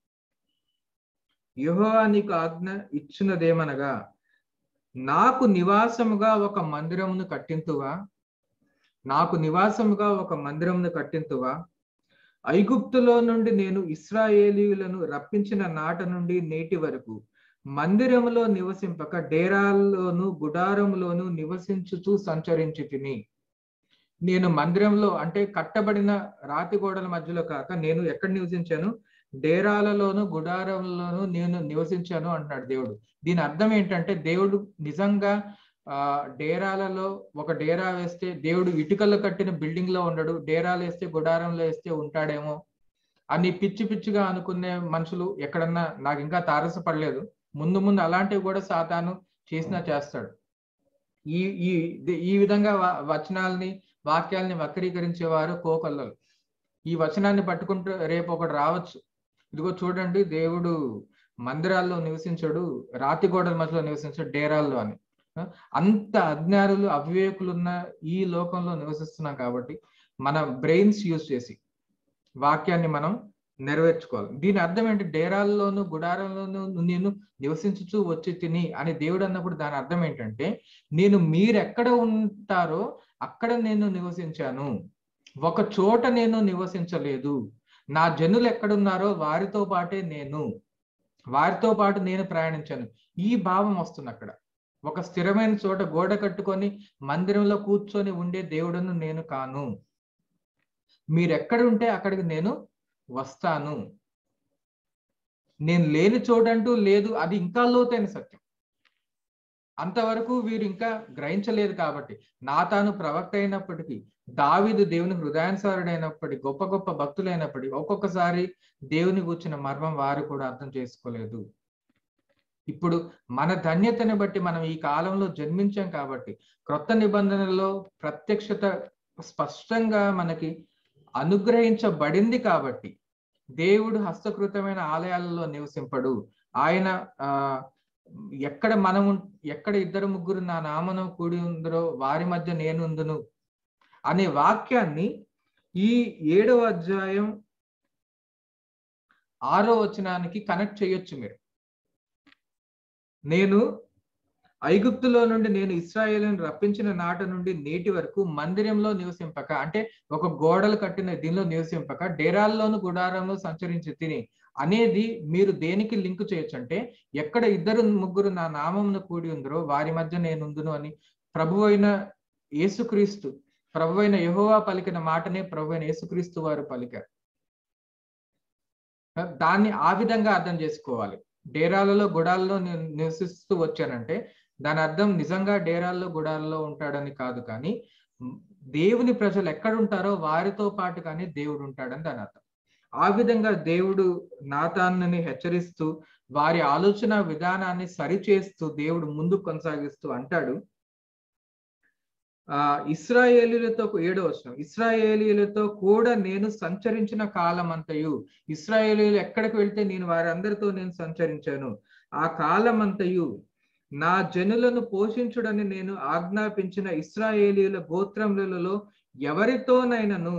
యహోవా నీకు ఆజ్ఞ ఇచ్చినదేమనగా నాకు నివాసముగా ఒక మందిరమును కట్టింతువా నాకు నివాసముగా ఒక మందిరమును కట్టింతువా ఐగుప్తులో నుండి నేను ఇస్రాయేలీయులను రప్పించిన నాట నుండి నేటి వరకు మందిరములో నివసింపక డేరాల్లోను గుడారములోను నివసించుతూ సంచరించి తిని నేను మందిరంలో అంటే కట్టబడిన రాతి గోడల మధ్యలో కాక నేను ఎక్కడ నివసించాను డేరాలలోను గుడారంలోను నేను నివసించాను అంటున్నాడు దేవుడు దీని అర్థం ఏంటంటే దేవుడు నిజంగా ఆ డేరాలలో ఒక డేరా వేస్తే దేవుడు ఇటుకలు కట్టిన బిల్డింగ్ లో ఉండడు డేరాలు వేస్తే గుడారంలో వేస్తే ఉంటాడేమో అని పిచ్చి పిచ్చిగా అనుకునే మనుషులు ఎక్కడన్నా నాకు ఇంకా తారసపడలేదు ముందు ముందు అలాంటివి కూడా సాతాను చేసినా చేస్తాడు ఈ ఈ ఈ విధంగా వచనాల్ని వాక్యాల్ని వక్రీకరించేవారు కోకొల్లలు ఈ వచనాన్ని పట్టుకుంటూ రేపు ఒకటి రావచ్చు ఇదిగో చూడండి దేవుడు మందిరాల్లో నివసించడు రాతి గోడల మధ్యలో నివసించడు డేరాల్లో అని అంత అజ్ఞానులు అవివేకులు ఉన్న ఈ లోకంలో నివసిస్తున్నాం కాబట్టి మన బ్రెయిన్స్ యూజ్ చేసి వాక్యాన్ని మనం నెరవేర్చుకోవాలి దీని అర్థం ఏంటి డేరాల్లోను గుడారంలోను నేను నివసించుచూ వచ్చి తిని అని దేవుడు అన్నప్పుడు దాని అర్థం ఏంటంటే నేను మీరెక్కడ ఉంటారో అక్కడ నేను నివసించాను ఒక చోట నేను నివసించలేదు నా జనులు ఎక్కడున్నారో వారితో పాటే నేను వారితో పాటు నేను ప్రయాణించాను ఈ భావం వస్తుంది అక్కడ ఒక స్థిరమైన చోట గోడ కట్టుకొని మందిరంలో కూర్చొని ఉండే దేవుడును నేను కాను మీరెక్కడ ఉంటే అక్కడికి నేను వస్తాను నేను లేని చోటంటూ లేదు అది ఇంకా లోతైన సత్యం అంతవరకు వీరు ఇంకా గ్రహించలేదు కాబట్టి నా తాను ప్రవక్త అయినప్పటికీ దావిదు దేవుని హృదయానుసారుడైనప్పటికీ గొప్ప గొప్ప భక్తులైనప్పటికీ ఒక్కొక్కసారి దేవుని కూర్చున్న మర్మం వారు కూడా అర్థం చేసుకోలేదు ఇప్పుడు మన ధన్యతని బట్టి మనం ఈ కాలంలో జన్మించాం కాబట్టి క్రొత్త నిబంధనలో ప్రత్యక్షత స్పష్టంగా మనకి అనుగ్రహించబడింది కాబట్టి దేవుడు హస్తకృతమైన ఆలయాలలో నివసింపడు ఆయన ఆ ఎక్కడ మనము ఎక్కడ ఇద్దరు ముగ్గురు నా నామనం కూడి ఉందరో వారి మధ్య నేనుందును అనే వాక్యాన్ని ఈ ఏడవ అధ్యాయం ఆరో వచనానికి కనెక్ట్ చేయొచ్చు మీరు నేను ఐగుప్తులో నుండి నేను ఇస్రాయేలును రప్పించిన నాట నుండి నేటి వరకు మందిరంలో నివసింపక అంటే ఒక గోడలు కట్టిన దీనిలో నివసింపక డేరాల్లోను గుడారంలో సంచరించి తిని అనేది మీరు దేనికి లింక్ చేయొచ్చు అంటే ఎక్కడ ఇద్దరు ముగ్గురు నా నామమును కూడి ఉందరో వారి మధ్య నేనుందును అని ప్రభు అయిన యేసుక్రీస్తు ప్రభు అయిన యహోవా పలికిన మాటనే ప్రభు అయిన యేసుక్రీస్తు వారు పలికారు దాన్ని ఆ విధంగా అర్థం చేసుకోవాలి డేరాలలో గుడాలలో నేను నివసిస్తూ వచ్చానంటే దాని అర్థం నిజంగా డేరాల్లో గుడాలలో ఉంటాడని కాదు కానీ దేవుని ప్రజలు ఎక్కడ ఉంటారో వారితో పాటు కానీ దేవుడు ఉంటాడని దాని అర్థం ఆ విధంగా దేవుడు నాతాన్ని హెచ్చరిస్తూ వారి ఆలోచన విధానాన్ని సరిచేస్తూ దేవుడు ముందు కొనసాగిస్తూ అంటాడు ఆ ఇస్రాయేలీలతో ఏడో వచ్చిన ఇస్రాయేలీలతో కూడా నేను సంచరించిన కాలం అంతయు ఇస్రాయేలీలు ఎక్కడికి వెళ్తే నేను వారందరితో నేను సంచరించాను ఆ కాలం అంతయు నా జనులను పోషించుడని నేను ఆజ్ఞాపించిన ఇస్రాయేలీల గోత్రములలో ఎవరితోనైనను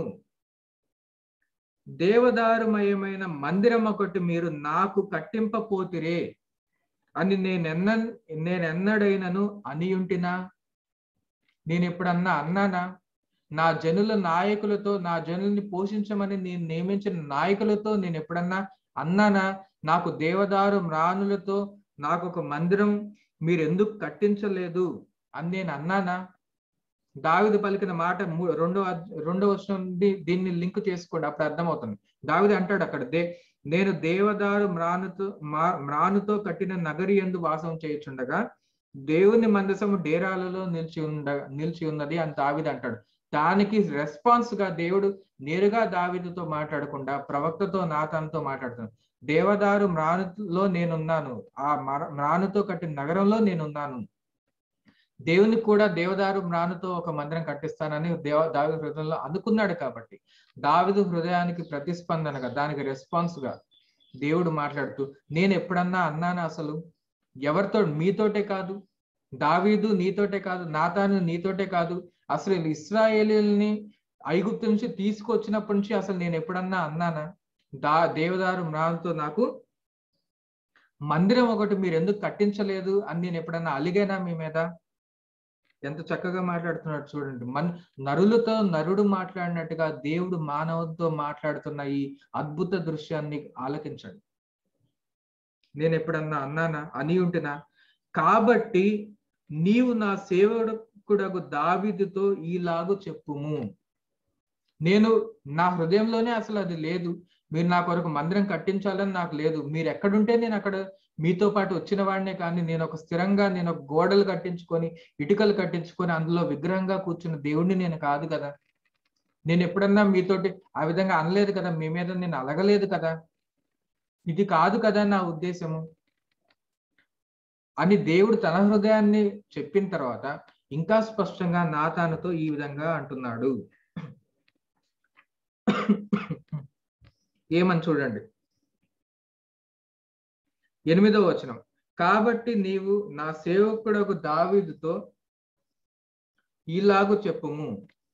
దేవదారుమయమైన మందిరం ఒకటి మీరు నాకు కట్టింపపోతిరే అని నేనెన్న నేనెన్నడైనను అనియుంటినా నేను ఎప్పుడన్నా అన్నానా నా జనుల నాయకులతో నా జనుల్ని పోషించమని నేను నియమించిన నాయకులతో నేను ఎప్పుడన్నా అన్నానా నాకు దేవదారు మ్రానులతో నాకు ఒక మందిరం మీరు ఎందుకు కట్టించలేదు అని నేను అన్నానా దావిది పలికిన మాట రెండో రెండో వర్షం దీన్ని లింక్ చేసుకోండి అప్పుడు అర్థమవుతుంది దావిది అంటాడు అక్కడ దే నేను దేవదారు మ్రానుతో మ్రానుతో కట్టిన నగరి ఎందు వాసం చేయుచుండగా దేవుని మందసము డేరాలలో నిలిచి ఉండ నిలిచి ఉన్నది అని దావిది అంటాడు దానికి రెస్పాన్స్ గా దేవుడు నేరుగా దావిదితో మాట్లాడకుండా ప్రవక్తతో నాతనతో మాట్లాడుతున్నాడు దేవదారు మ్రానులో నేనున్నాను ఆ మ్రానుతో కట్టిన నగరంలో నేనున్నాను దేవునికి కూడా దేవదారు మ్రానుతో ఒక మందిరం కట్టిస్తానని దేవ దావిద హృదయంలో అనుకున్నాడు కాబట్టి దావిదు హృదయానికి ప్రతిస్పందనగా దానికి రెస్పాన్స్ గా దేవుడు మాట్లాడుతూ నేను ఎప్పుడన్నా అన్నాను అసలు ఎవరితో మీతోటే కాదు దావీదు నీతోటే కాదు నాతాను నీతోటే కాదు అసలు ఇస్రాయేలీల్ని ఐగుప్తు నుంచి తీసుకొచ్చినప్పటి నుంచి అసలు నేను ఎప్పుడన్నా అన్నానా దా దేవదారు మ్రానుతో నాకు మందిరం ఒకటి మీరు ఎందుకు కట్టించలేదు అని నేను ఎప్పుడన్నా అలిగానా మీ మీద ఎంత చక్కగా మాట్లాడుతున్నాడు చూడండి మన నరులతో నరుడు మాట్లాడినట్టుగా దేవుడు మానవులతో మాట్లాడుతున్న ఈ అద్భుత దృశ్యాన్ని ఆలకించండి నేను ఎప్పుడన్నా అన్నానా అని ఉంటున్నా కాబట్టి నీవు నా సేవకుడకు దావిదుతో ఈలాగు చెప్పుము నేను నా హృదయంలోనే అసలు అది లేదు మీరు నా కొరకు మందిరం కట్టించాలని నాకు లేదు మీరు ఎక్కడుంటే నేను అక్కడ మీతో పాటు వచ్చిన వాడినే కానీ నేను ఒక స్థిరంగా నేను ఒక గోడలు కట్టించుకొని ఇటుకలు కట్టించుకొని అందులో విగ్రహంగా కూర్చున్న దేవుడిని నేను కాదు కదా నేను ఎప్పుడన్నా మీతోటి ఆ విధంగా అనలేదు కదా మీ మీద నేను అలగలేదు కదా ఇది కాదు కదా నా ఉద్దేశము అని దేవుడు తన హృదయాన్ని చెప్పిన తర్వాత ఇంకా స్పష్టంగా నాతానుతో ఈ విధంగా అంటున్నాడు ఏమని చూడండి ఎనిమిదో వచనం కాబట్టి నీవు నా సేవకుడకు దావీదుతో ఇలాగు చెప్పుము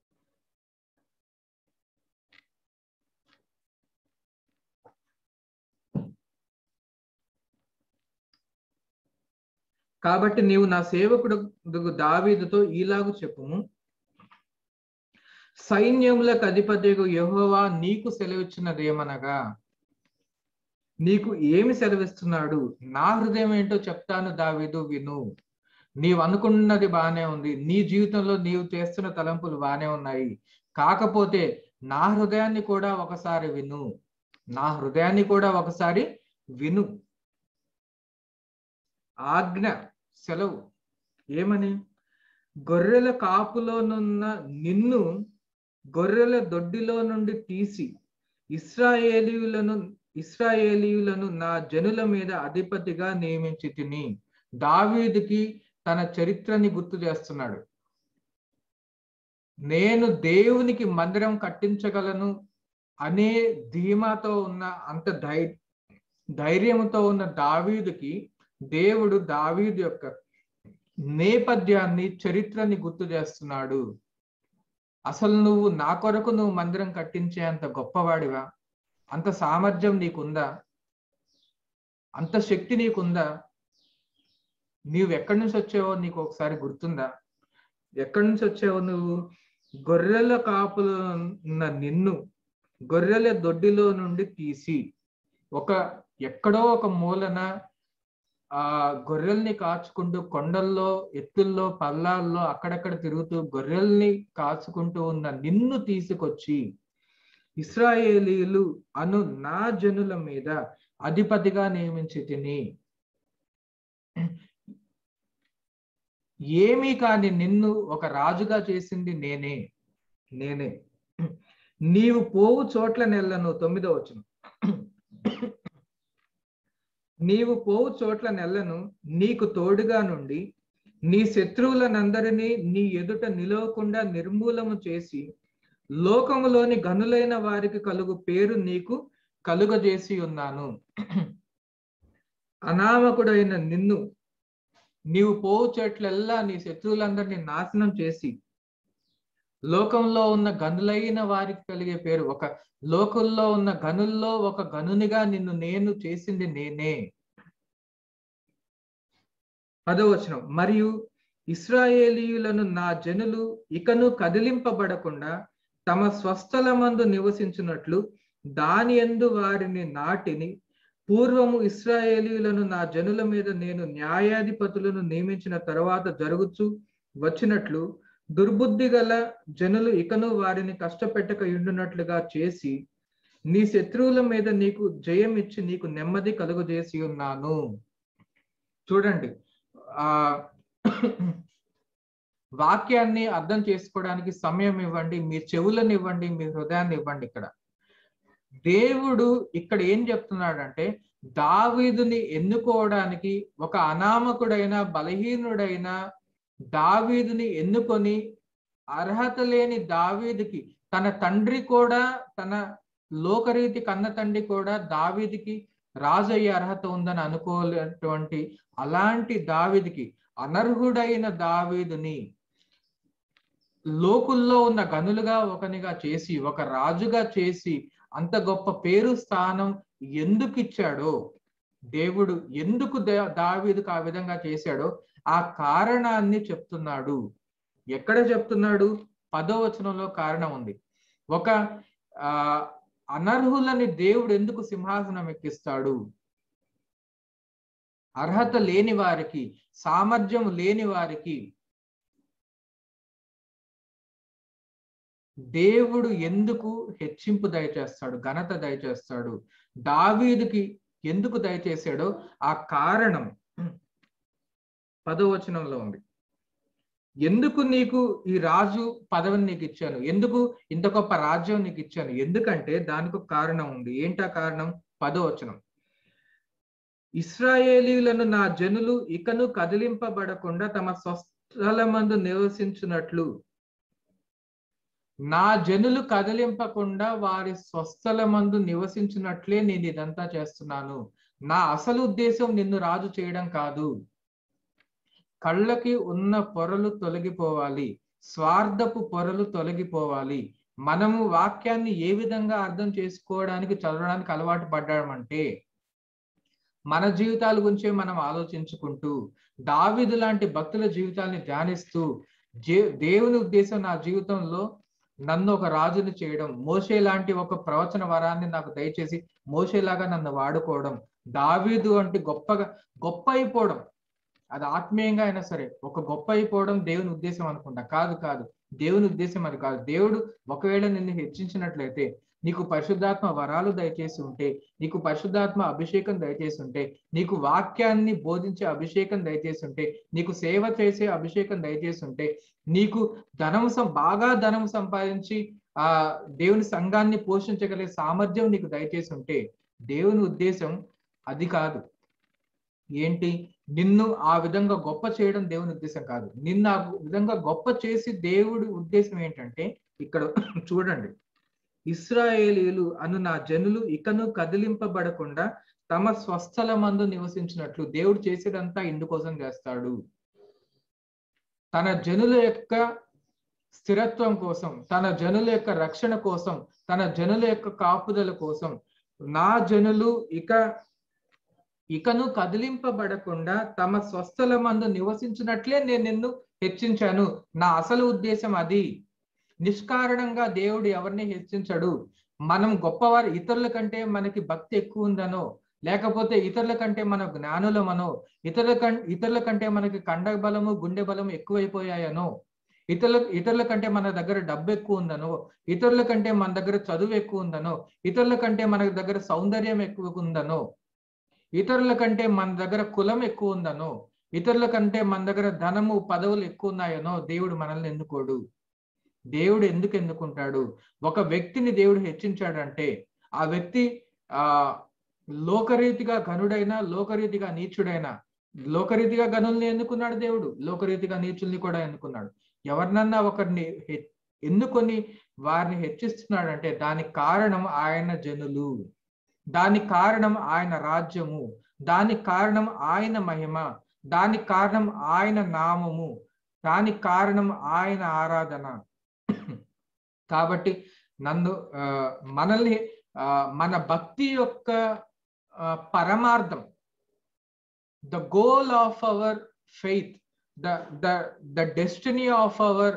కాబట్టి నీవు నా సేవకుడు దావీదుతో ఇలాగు చెప్పుము సైన్యములకు అధిపతికు యహోవా నీకు సెలవిచ్చినదేమనగా నీకు ఏమి సెలవిస్తున్నాడు నా హృదయం ఏంటో చెప్తాను దావీదు విను నీవు అనుకున్నది బానే ఉంది నీ జీవితంలో నీవు చేస్తున్న తలంపులు బానే ఉన్నాయి కాకపోతే నా హృదయాన్ని కూడా ఒకసారి విను నా హృదయాన్ని కూడా ఒకసారి విను ఆజ్ఞ సెలవు ఏమని గొర్రెల కాపులోనున్న నిన్ను గొర్రెల దొడ్డిలో నుండి తీసి ఇస్రాయేలీయులను ఇస్రాయేలీయులను నా జనుల మీద అధిపతిగా నియమించి తిని దావీదుకి తన చరిత్రని గుర్తు చేస్తున్నాడు నేను దేవునికి మందిరం కట్టించగలను అనే ధీమాతో ఉన్న అంత ధై ధైర్యంతో ఉన్న దావీదుకి దేవుడు దావీదు యొక్క నేపథ్యాన్ని చరిత్రని గుర్తు చేస్తున్నాడు అసలు నువ్వు నా కొరకు నువ్వు మందిరం కట్టించే అంత గొప్పవాడివా అంత సామర్థ్యం నీకుందా అంత శక్తి నీకుందా నీవు ఎక్కడి నుంచి వచ్చావో నీకు ఒకసారి గుర్తుందా ఎక్కడి నుంచి వచ్చావో నువ్వు గొర్రెల కాపులు ఉన్న నిన్ను గొర్రెల దొడ్డిలో నుండి తీసి ఒక ఎక్కడో ఒక మూలన ఆ గొర్రెల్ని కాచుకుంటూ కొండల్లో ఎత్తుల్లో పల్లాల్లో అక్కడక్కడ తిరుగుతూ గొర్రెల్ని కాచుకుంటూ ఉన్న నిన్ను తీసుకొచ్చి ఇస్రాయేలీలు అను నా జనుల మీద అధిపతిగా నియమించి తిని ఏమీ కాని నిన్ను ఒక రాజుగా చేసింది నేనే నేనే నీవు పోవు చోట్ల నెలను తొమ్మిదో వచ్చిన నీవు పోవు చోట్ల నెలను నీకు తోడుగా నుండి నీ శత్రువులనందరినీ నీ ఎదుట నిలవకుండా నిర్మూలము చేసి లోకములోని గనులైన వారికి కలుగు పేరు నీకు కలుగజేసి ఉన్నాను అనామకుడైన నిన్ను నీవు పోవు చెట్లెల్లా నీ శత్రువులందరినీ నాశనం చేసి లోకంలో ఉన్న గనులైన వారికి కలిగే పేరు ఒక లోకంలో ఉన్న గనుల్లో ఒక గనునిగా నిన్ను నేను చేసింది నేనే పదవచనం మరియు ఇస్రాయేలీయులను నా జనులు ఇకను కదిలింపబడకుండా తమ స్వస్థలమందు నివసించినట్లు దాని ఎందు వారిని నాటిని పూర్వము ఇస్రాయేలీయులను నా జనుల మీద నేను న్యాయాధిపతులను నియమించిన తర్వాత జరుగుచు వచ్చినట్లు దుర్బుద్ధి గల జనులు ఇకను వారిని కష్టపెట్టక ఉండునట్లుగా చేసి నీ శత్రువుల మీద నీకు జయం ఇచ్చి నీకు నెమ్మది కలుగజేసి ఉన్నాను చూడండి ఆ వాక్యాన్ని అర్థం చేసుకోవడానికి సమయం ఇవ్వండి మీ చెవులను ఇవ్వండి మీ హృదయాన్ని ఇవ్వండి ఇక్కడ దేవుడు ఇక్కడ ఏం చెప్తున్నాడంటే దావీదుని ఎన్నుకోవడానికి ఒక అనామకుడైన బలహీనుడైన దావీదుని ఎన్నుకొని అర్హత లేని దావీదికి తన తండ్రి కూడా తన లోకరీతి కన్న తండ్రి కూడా దావీదికి రాజు అయ్యే అర్హత ఉందని అనుకోలేటువంటి అలాంటి దావీదికి అనర్హుడైన దావీదుని లోకుల్లో ఉన్న గనులుగా ఒకనిగా చేసి ఒక రాజుగా చేసి అంత గొప్ప పేరు స్థానం ఎందుకు ఇచ్చాడో దేవుడు ఎందుకు దావీదుకు ఆ విధంగా చేశాడో ఆ కారణాన్ని చెప్తున్నాడు ఎక్కడ చెప్తున్నాడు పదో వచనంలో కారణం ఉంది ఒక ఆ అనర్హులని దేవుడు ఎందుకు సింహాసనం ఎక్కిస్తాడు అర్హత లేని వారికి సామర్థ్యం లేని వారికి దేవుడు ఎందుకు హెచ్చింపు దయచేస్తాడు ఘనత దయచేస్తాడు దావీదుకి ఎందుకు దయచేశాడో ఆ కారణం పదవచనంలో ఉంది ఎందుకు నీకు ఈ రాజు పదవిని నీకు ఇచ్చాను ఎందుకు ఇంత గొప్ప రాజ్యం నీకు ఇచ్చాను ఎందుకంటే దానికి ఒక కారణం ఉంది ఏంటా కారణం పదవచనం ఇస్రాయేలీలను నా జనులు ఇకను కదిలింపబడకుండా తమ స్వస్థలమందు నివసించినట్లు నా జనులు కదిలింపకుండా వారి స్వస్థలమందు నివసించినట్లే నేను ఇదంతా చేస్తున్నాను నా అసలు ఉద్దేశం నిన్ను రాజు చేయడం కాదు కళ్ళకి ఉన్న పొరలు తొలగిపోవాలి స్వార్థపు పొరలు తొలగిపోవాలి మనము వాక్యాన్ని ఏ విధంగా అర్థం చేసుకోవడానికి చదవడానికి అలవాటు పడ్డామంటే మన జీవితాల గురించే మనం ఆలోచించుకుంటూ దావిదు లాంటి భక్తుల జీవితాన్ని ధ్యానిస్తూ దేవుని ఉద్దేశం నా జీవితంలో నన్ను ఒక రాజుని చేయడం మోసే లాంటి ఒక ప్రవచన వరాన్ని నాకు దయచేసి మోసేలాగా నన్ను వాడుకోవడం దావీదు అంటే గొప్పగా గొప్ప అయిపోవడం అది ఆత్మీయంగా అయినా సరే ఒక గొప్ప అయిపోవడం దేవుని ఉద్దేశం అనుకుంటా కాదు కాదు దేవుని ఉద్దేశం అది కాదు దేవుడు ఒకవేళ నిన్ను హెచ్చించినట్లయితే నీకు పరిశుద్ధాత్మ వరాలు దయచేసి ఉంటే నీకు పరిశుద్ధాత్మ అభిషేకం దయచేసి ఉంటే నీకు వాక్యాన్ని బోధించే అభిషేకం దయచేసి ఉంటే నీకు సేవ చేసే అభిషేకం దయచేసి ఉంటే నీకు ధనం బాగా ధనం సంపాదించి ఆ దేవుని సంఘాన్ని పోషించగలిగే సామర్థ్యం నీకు దయచేసి ఉంటే దేవుని ఉద్దేశం అది కాదు ఏంటి నిన్ను ఆ విధంగా గొప్ప చేయడం దేవుని ఉద్దేశం కాదు నిన్ను ఆ విధంగా గొప్ప చేసి దేవుడి ఉద్దేశం ఏంటంటే ఇక్కడ చూడండి ఇస్రాయేలీలు అను నా జనులు ఇకను కదిలింపబడకుండా తమ స్వస్థల మందు నివసించినట్లు దేవుడు చేసేదంతా ఇందుకోసం చేస్తాడు తన జనుల యొక్క స్థిరత్వం కోసం తన జనుల యొక్క రక్షణ కోసం తన జనుల యొక్క కాపుదల కోసం నా జనులు ఇక ఇకను కదిలింపబడకుండా తమ స్వస్థల మందు నివసించినట్లే నేను నిన్ను హెచ్చించాను నా అసలు ఉద్దేశం అది నిష్కారణంగా దేవుడు ఎవరిని హెచ్చించడు మనం గొప్పవారు ఇతరుల కంటే మనకి భక్తి ఎక్కువ ఉందనో లేకపోతే ఇతరుల కంటే మన జ్ఞానులమనో ఇతరుల కం ఇతరుల కంటే మనకి కండ బలము గుండె బలము ఎక్కువైపోయాయనో ఇతరుల ఇతరుల కంటే మన దగ్గర డబ్బు ఎక్కువ ఉందనో ఇతరుల కంటే మన దగ్గర చదువు ఎక్కువ ఉందనో ఇతరుల కంటే మన దగ్గర సౌందర్యం ఎక్కువ ఉందనో ఇతరుల కంటే మన దగ్గర కులం ఎక్కువ ఉందనో ఇతరుల కంటే మన దగ్గర ధనము పదవులు ఎక్కువ ఉన్నాయనో దేవుడు మనల్ని ఎన్నుకోడు దేవుడు ఎందుకు ఎన్నుకుంటాడు ఒక వ్యక్తిని దేవుడు హెచ్చించాడంటే ఆ వ్యక్తి ఆ లోకరీతిగా ఘనుడైనా లోకరీతిగా నీచుడైనా లోకరీతిగా గనుల్ని ఎన్నుకున్నాడు దేవుడు లోకరీతిగా నీచుల్ని కూడా ఎన్నుకున్నాడు ఎవరినన్నా ఒకరిని ఎన్నుకొని వారిని హెచ్చిస్తున్నాడంటే దానికి కారణం ఆయన జనులు దానికి కారణం ఆయన రాజ్యము దానికి కారణం ఆయన మహిమ దానికి కారణం ఆయన నామము దానికి కారణం ఆయన ఆరాధన కాబట్టి నన్ను మనల్ని మన భక్తి యొక్క పరమార్థం the goal of our faith the the the destiny of our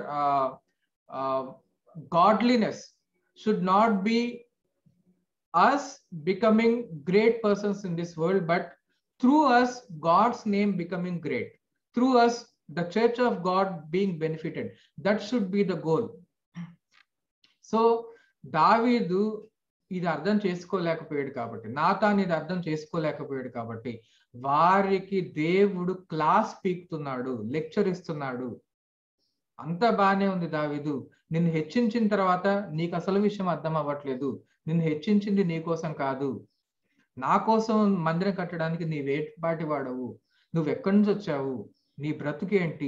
godliness should not be us becoming great persons in this world, but through us, God's name becoming great. Through us, the church of God being benefited. That should be the goal. So Daveedu ఇది అర్థం చేసుకోలేకపోయాడు కాబట్టి Nathan ఇది అర్థం చేసుకోలేకపోయాడు కాబట్టి వారికి దేవుడు class పీకుతున్నాడు lecture ఇస్తున్నాడు అంత బానే ఉంది దావీదు నిన్ను హెచ్చించిన తర్వాత నీకు అసలు విషయం అర్థం అవ్వట్లేదు నిన్ను హెచ్చించింది నీ కోసం కాదు నా కోసం మందిరం కట్టడానికి నీ వేటిపాటి వాడవు నువ్వు ఎక్కడి నుంచి వచ్చావు నీ బ్రతుకేంటి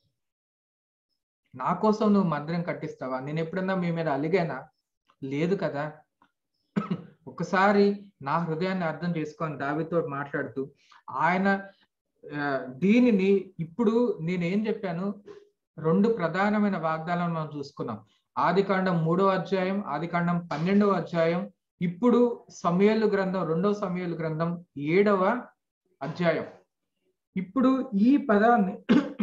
నా కోసం నువ్వు మందిరం కట్టిస్తావా నేను ఎప్పుడన్నా మీ మీద అలిగానా లేదు కదా ఒకసారి నా హృదయాన్ని అర్థం చేసుకొని దావితో మాట్లాడుతూ ఆయన దీనిని ఇప్పుడు నేనేం చెప్పాను రెండు ప్రధానమైన వాగ్దానాలు మనం చూసుకున్నాం ఆదికాండం మూడో అధ్యాయం ఆదికాండం పన్నెండవ అధ్యాయం ఇప్పుడు సమయలు గ్రంథం రెండవ సమయలు గ్రంథం ఏడవ అధ్యాయం ఇప్పుడు ఈ పదాన్ని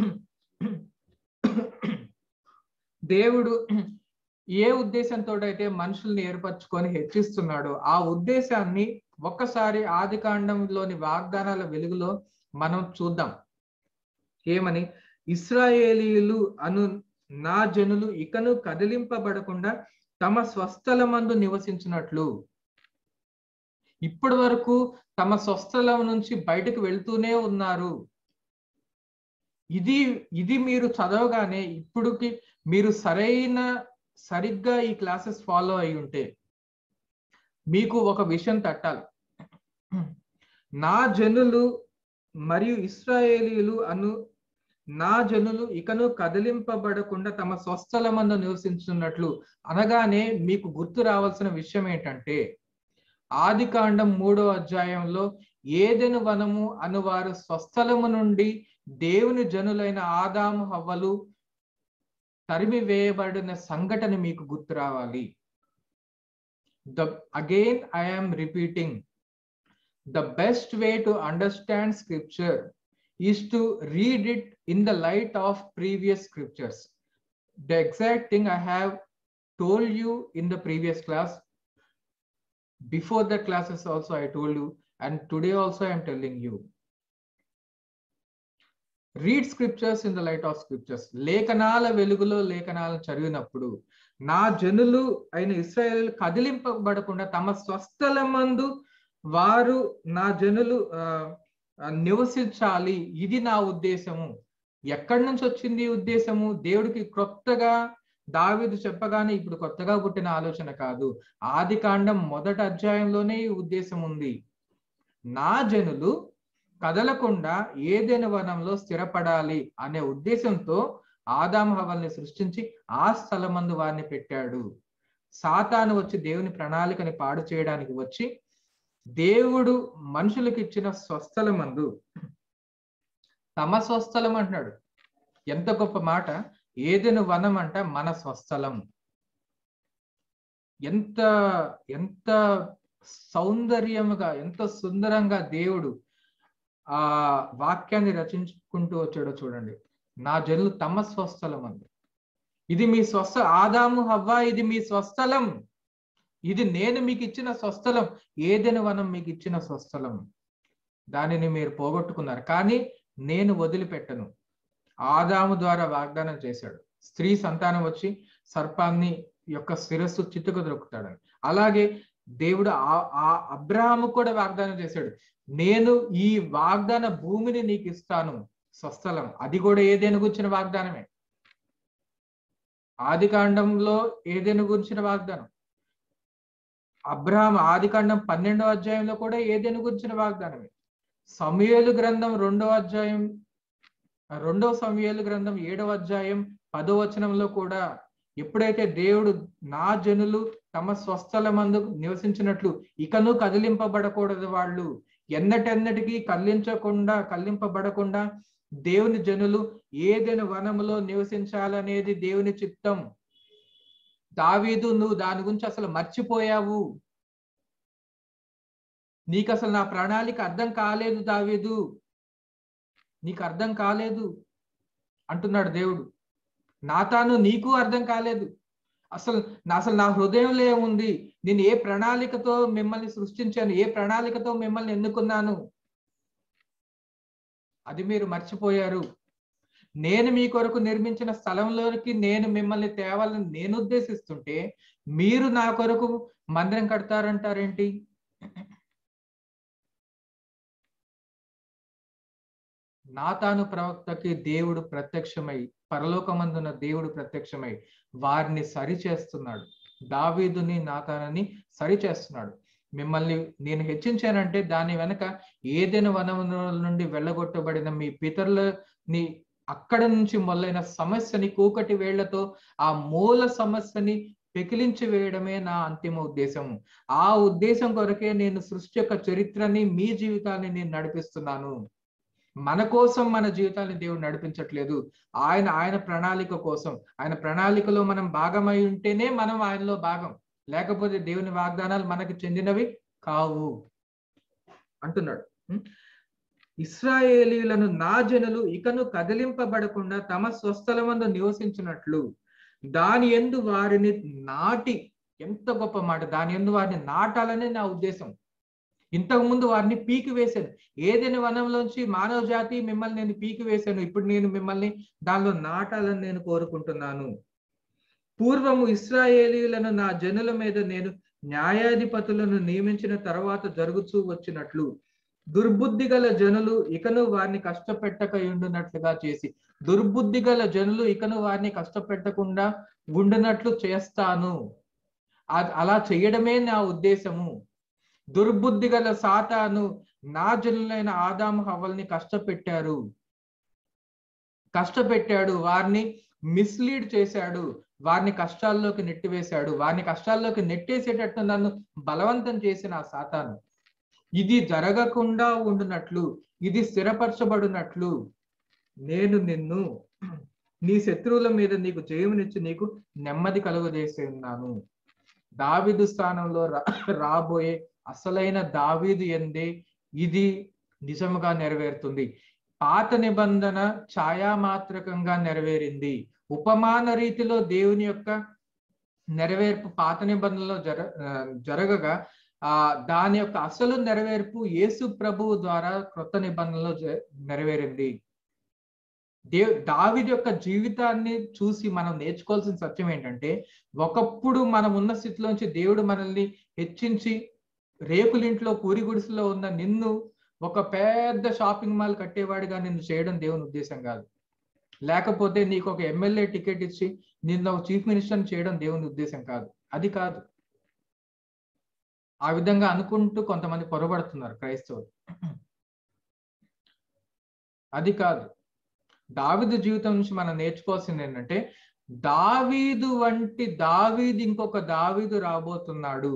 దేవుడు ఏ ఉద్దేశంతో అయితే మనుషుల్ని ఏర్పరచుకొని హెచ్చిస్తున్నాడో ఆ ఉద్దేశాన్ని ఒక్కసారి ఆది కాండంలోని వాగ్దానాల వెలుగులో మనం చూద్దాం ఏమని ఇస్రాయేలీలు అను నా జనులు ఇకను కదిలింపబడకుండా తమ స్వస్థల మందు నివసించినట్లు ఇప్పటి వరకు తమ స్వస్థలం నుంచి బయటకు వెళ్తూనే ఉన్నారు ఇది ఇది మీరు చదవగానే ఇప్పుడుకి మీరు సరైన సరిగ్గా ఈ క్లాసెస్ ఫాలో అయి ఉంటే మీకు ఒక విషయం తట్టాలి నా జనులు మరియు ఇస్రాయేలీలు అను నా జనులు ఇకను కదిలింపబడకుండా తమ స్వస్థల మందు నివసించున్నట్లు అనగానే మీకు గుర్తు రావాల్సిన విషయం ఏంటంటే ఆది కాండం మూడో అధ్యాయంలో ఏదెను వనము అను వారు స్వస్థలము నుండి దేవుని జనులైన ఆదాము హవ్వలు తరిమి వేయబడిన సంఘటన మీకు గుర్తు రావాలి the again I'm repeating the best way to understand scripture is to read it in the light of previous scriptures the exact thing I have told you in the previous class before the classes also i told you and today also i am telling you read scriptures in the light of scriptures లేఖనాల వెలుగులో లేఖనాలను చదివినప్పుడు నా జనులు అయిన Israel కదిలింపబడకుండా తమ స్వస్థల మందు వారు నా జనులు నివసించాలి ఇది నా ఉద్దేశము ఎక్కడి నుంచి వచ్చింది ఉద్దేశము దేవుడికి క్రొత్తగా దావిదు చెప్పగానే ఇప్పుడు కొత్తగా పుట్టిన ఆలోచన కాదు ఆది కాండం మొదటి అధ్యాయంలోనే ఈ ఉద్దేశం ఉంది నా జనులు కదలకుండా ఏదైనా వనంలో స్థిరపడాలి అనే ఉద్దేశంతో ఆదాం హవల్ని సృష్టించి ఆ స్థలమందు వారిని పెట్టాడు సాతాను వచ్చి దేవుని ప్రణాళికని పాడు చేయడానికి వచ్చి దేవుడు మనుషులకు ఇచ్చిన స్వస్థల మందు తమ స్వస్థలం అంటున్నాడు ఎంత గొప్ప మాట ఏదైనా వనం అంట మన స్వస్థలం ఎంత ఎంత సౌందర్యముగా ఎంత సుందరంగా దేవుడు ఆ వాక్యాన్ని రచించుకుంటూ వచ్చాడో చూడండి నా జనులు తమ స్వస్థలం అంది ఇది మీ స్వస్థ ఆదాము హవ్వ ఇది మీ స్వస్థలం ఇది నేను మీకు ఇచ్చిన స్వస్థలం ఏదైనా వనం మీకు ఇచ్చిన స్వస్థలం దానిని మీరు పోగొట్టుకున్నారు కానీ నేను వదిలిపెట్టను ఆదాము ద్వారా వాగ్దానం చేశాడు స్త్రీ సంతానం వచ్చి సర్పాన్ని యొక్క శిరస్సు చిత్తుకు దొరుకుతాడని అలాగే దేవుడు ఆ అబ్రహాము కూడా వాగ్దానం చేశాడు నేను ఈ వాగ్దాన భూమిని నీకు ఇస్తాను స్వస్థలం అది కూడా ఏదైనా గురించిన వాగ్దానమే ఆది కాండంలో ఏదైనా గురించిన వాగ్దానం అబ్రహాం ఆది కాండం పన్నెండో అధ్యాయంలో కూడా ఏదైనా గురించిన వాగ్దానమే సమయలు గ్రంథం రెండో అధ్యాయం రెండో సమయలు గ్రంథం ఏడవ అధ్యాయం పదో వచనంలో కూడా ఎప్పుడైతే దేవుడు నా జనులు తమ స్వస్థల మందు నివసించినట్లు ఇకను కదిలింపబడకూడదు వాళ్ళు ఎన్నటెన్నటికీ కల్లించకుండా కల్లింపబడకుండా దేవుని జనులు ఏదైనా వనములో నివసించాలనేది దేవుని చిత్తం దావీదు నువ్వు దాని గురించి అసలు మర్చిపోయావు నీకు అసలు నా ప్రణాళిక అర్థం కాలేదు దావీదు నీకు అర్థం కాలేదు అంటున్నాడు దేవుడు నా తాను నీకు అర్థం కాలేదు అసలు నా అసలు నా హృదయంలో ఏముంది నేను ఏ ప్రణాళికతో మిమ్మల్ని సృష్టించాను ఏ ప్రణాళికతో మిమ్మల్ని ఎన్నుకున్నాను అది మీరు మర్చిపోయారు నేను మీ కొరకు నిర్మించిన స్థలంలోకి నేను మిమ్మల్ని తేవాలని నేను ఉద్దేశిస్తుంటే మీరు నా కొరకు మందిరం కడతారంటారేంటి నాతాను ప్రవక్తకి దేవుడు ప్రత్యక్షమై పరలోకమందున దేవుడు ప్రత్యక్షమై వారిని సరి చేస్తున్నాడు దావీదుని నాతానని సరి చేస్తున్నాడు మిమ్మల్ని నేను హెచ్చించానంటే దాని వెనక ఏదైనా వనముల నుండి వెళ్ళగొట్టబడిన మీ పితరులని అక్కడ నుంచి మొదలైన సమస్యని కూకటి వేళ్లతో ఆ మూల సమస్యని పెకిలించి వేయడమే నా అంతిమ ఉద్దేశం ఆ ఉద్దేశం కొరకే నేను సృష్టి యొక్క చరిత్రని మీ జీవితాన్ని నేను నడిపిస్తున్నాను మన కోసం మన జీవితాన్ని దేవుడు నడిపించట్లేదు ఆయన ఆయన ప్రణాళిక కోసం ఆయన ప్రణాళికలో మనం భాగమై ఉంటేనే మనం ఆయనలో భాగం లేకపోతే దేవుని వాగ్దానాలు మనకు చెందినవి కావు అంటున్నాడు ఇస్రాయేలీలను నా జనులు ఇకను కదిలింపబడకుండా తమ స్వస్థలమందు నివసించినట్లు దాని ఎందు వారిని నాటి ఎంత గొప్ప మాట దాని ఎందు వారిని నాటాలనే నా ఉద్దేశం ఇంతకు ముందు వారిని పీకి వేశాను ఏదైనా వనంలోంచి మానవ జాతి మిమ్మల్ని నేను పీకి వేశాను ఇప్పుడు నేను మిమ్మల్ని దానిలో నాటాలని నేను కోరుకుంటున్నాను పూర్వము ఇస్రాయేలీలను నా జనుల మీద నేను న్యాయాధిపతులను నియమించిన తర్వాత జరుగుతూ వచ్చినట్లు దుర్బుద్ధి గల జనులు ఇకను వారిని కష్టపెట్టక ఉండునట్లుగా చేసి దుర్బుద్ధి గల జనులు ఇకను వారిని కష్టపెట్టకుండా ఉండునట్లు చేస్తాను అలా చేయడమే నా ఉద్దేశము దుర్బుద్ధి గల సాతాను నా జనులైన ఆదాము హవల్ని కష్టపెట్టారు కష్టపెట్టాడు వారిని మిస్లీడ్ చేశాడు వారిని కష్టాల్లోకి నెట్టివేశాడు వారిని కష్టాల్లోకి నెట్టేసేటట్టు నన్ను బలవంతం చేసిన ఆ సాతాను ఇది జరగకుండా ఉండునట్లు ఇది స్థిరపరచబడినట్లు నేను నిన్ను నీ శత్రువుల మీద నీకు జయమునిచ్చి నీకు నెమ్మది కలుగజేసి ఉన్నాను దావిదు స్థానంలో రాబోయే అసలైన దావీదు ఎందే ఇది నిజముగా నెరవేరుతుంది పాత నిబంధన ఛాయామాత్రకంగా నెరవేరింది ఉపమాన రీతిలో దేవుని యొక్క నెరవేర్పు పాత నిబంధనలో జర జరగగా ఆ దాని యొక్క అసలు నెరవేర్పు యేసు ప్రభువు ద్వారా క్రొత్త నిబంధనలో నెరవేరింది దేవ్ దావిది యొక్క జీవితాన్ని చూసి మనం నేర్చుకోవాల్సిన సత్యం ఏంటంటే ఒకప్పుడు మనం ఉన్న స్థితిలోంచి దేవుడు మనల్ని హెచ్చించి రేకులింట్లో పూరి గుడిసెలో ఉన్న నిన్ను ఒక పెద్ద షాపింగ్ మాల్ కట్టేవాడిగా నిన్ను చేయడం దేవుని ఉద్దేశం కాదు లేకపోతే నీకు ఒక ఎమ్మెల్యే టికెట్ ఇచ్చి నిన్ను ఒక చీఫ్ మినిస్టర్ చేయడం దేవుని ఉద్దేశం కాదు అది కాదు ఆ విధంగా అనుకుంటూ కొంతమంది పొరబడుతున్నారు క్రైస్తవులు అది కాదు దావిదు జీవితం నుంచి మనం నేర్చుకోవాల్సింది ఏంటంటే దావీదు వంటి దావీదు ఇంకొక దావీదు రాబోతున్నాడు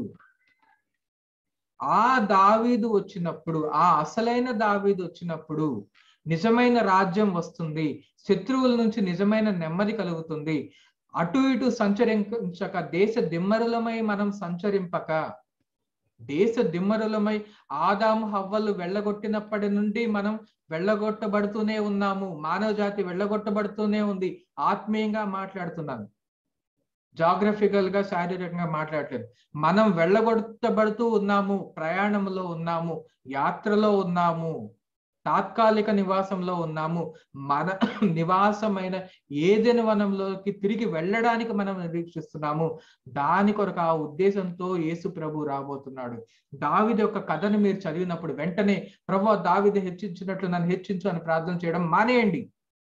ఆ దావీదు వచ్చినప్పుడు ఆ అసలైన దావీదు వచ్చినప్పుడు నిజమైన రాజ్యం వస్తుంది శత్రువుల నుంచి నిజమైన నెమ్మది కలుగుతుంది అటు ఇటు సంచరించక దేశ దిమ్మరులమై మనం సంచరింపక దేశ దిమ్మరులమై ఆదాము హవ్వలు వెళ్ళగొట్టినప్పటి నుండి మనం వెళ్ళగొట్టబడుతూనే ఉన్నాము మానవ జాతి వెళ్ళగొట్టబడుతూనే ఉంది ఆత్మీయంగా మాట్లాడుతున్నాను జాగ్రఫికల్ గా శారీరకంగా మాట్లాడలేదు మనం వెళ్ళగొట్టబడుతూ ఉన్నాము ప్రయాణంలో ఉన్నాము యాత్రలో ఉన్నాము తాత్కాలిక నివాసంలో ఉన్నాము మన నివాసమైన ఏదైనా వనంలోకి తిరిగి వెళ్ళడానికి మనం నిరీక్షిస్తున్నాము దాని కొరకు ఆ ఉద్దేశంతో యేసు ప్రభు రాబోతున్నాడు దావిది యొక్క కథను మీరు చదివినప్పుడు వెంటనే ప్రభు దావిది హెచ్చించినట్లు నన్ను హెచ్చించు అని ప్రార్థన చేయడం మానేయండి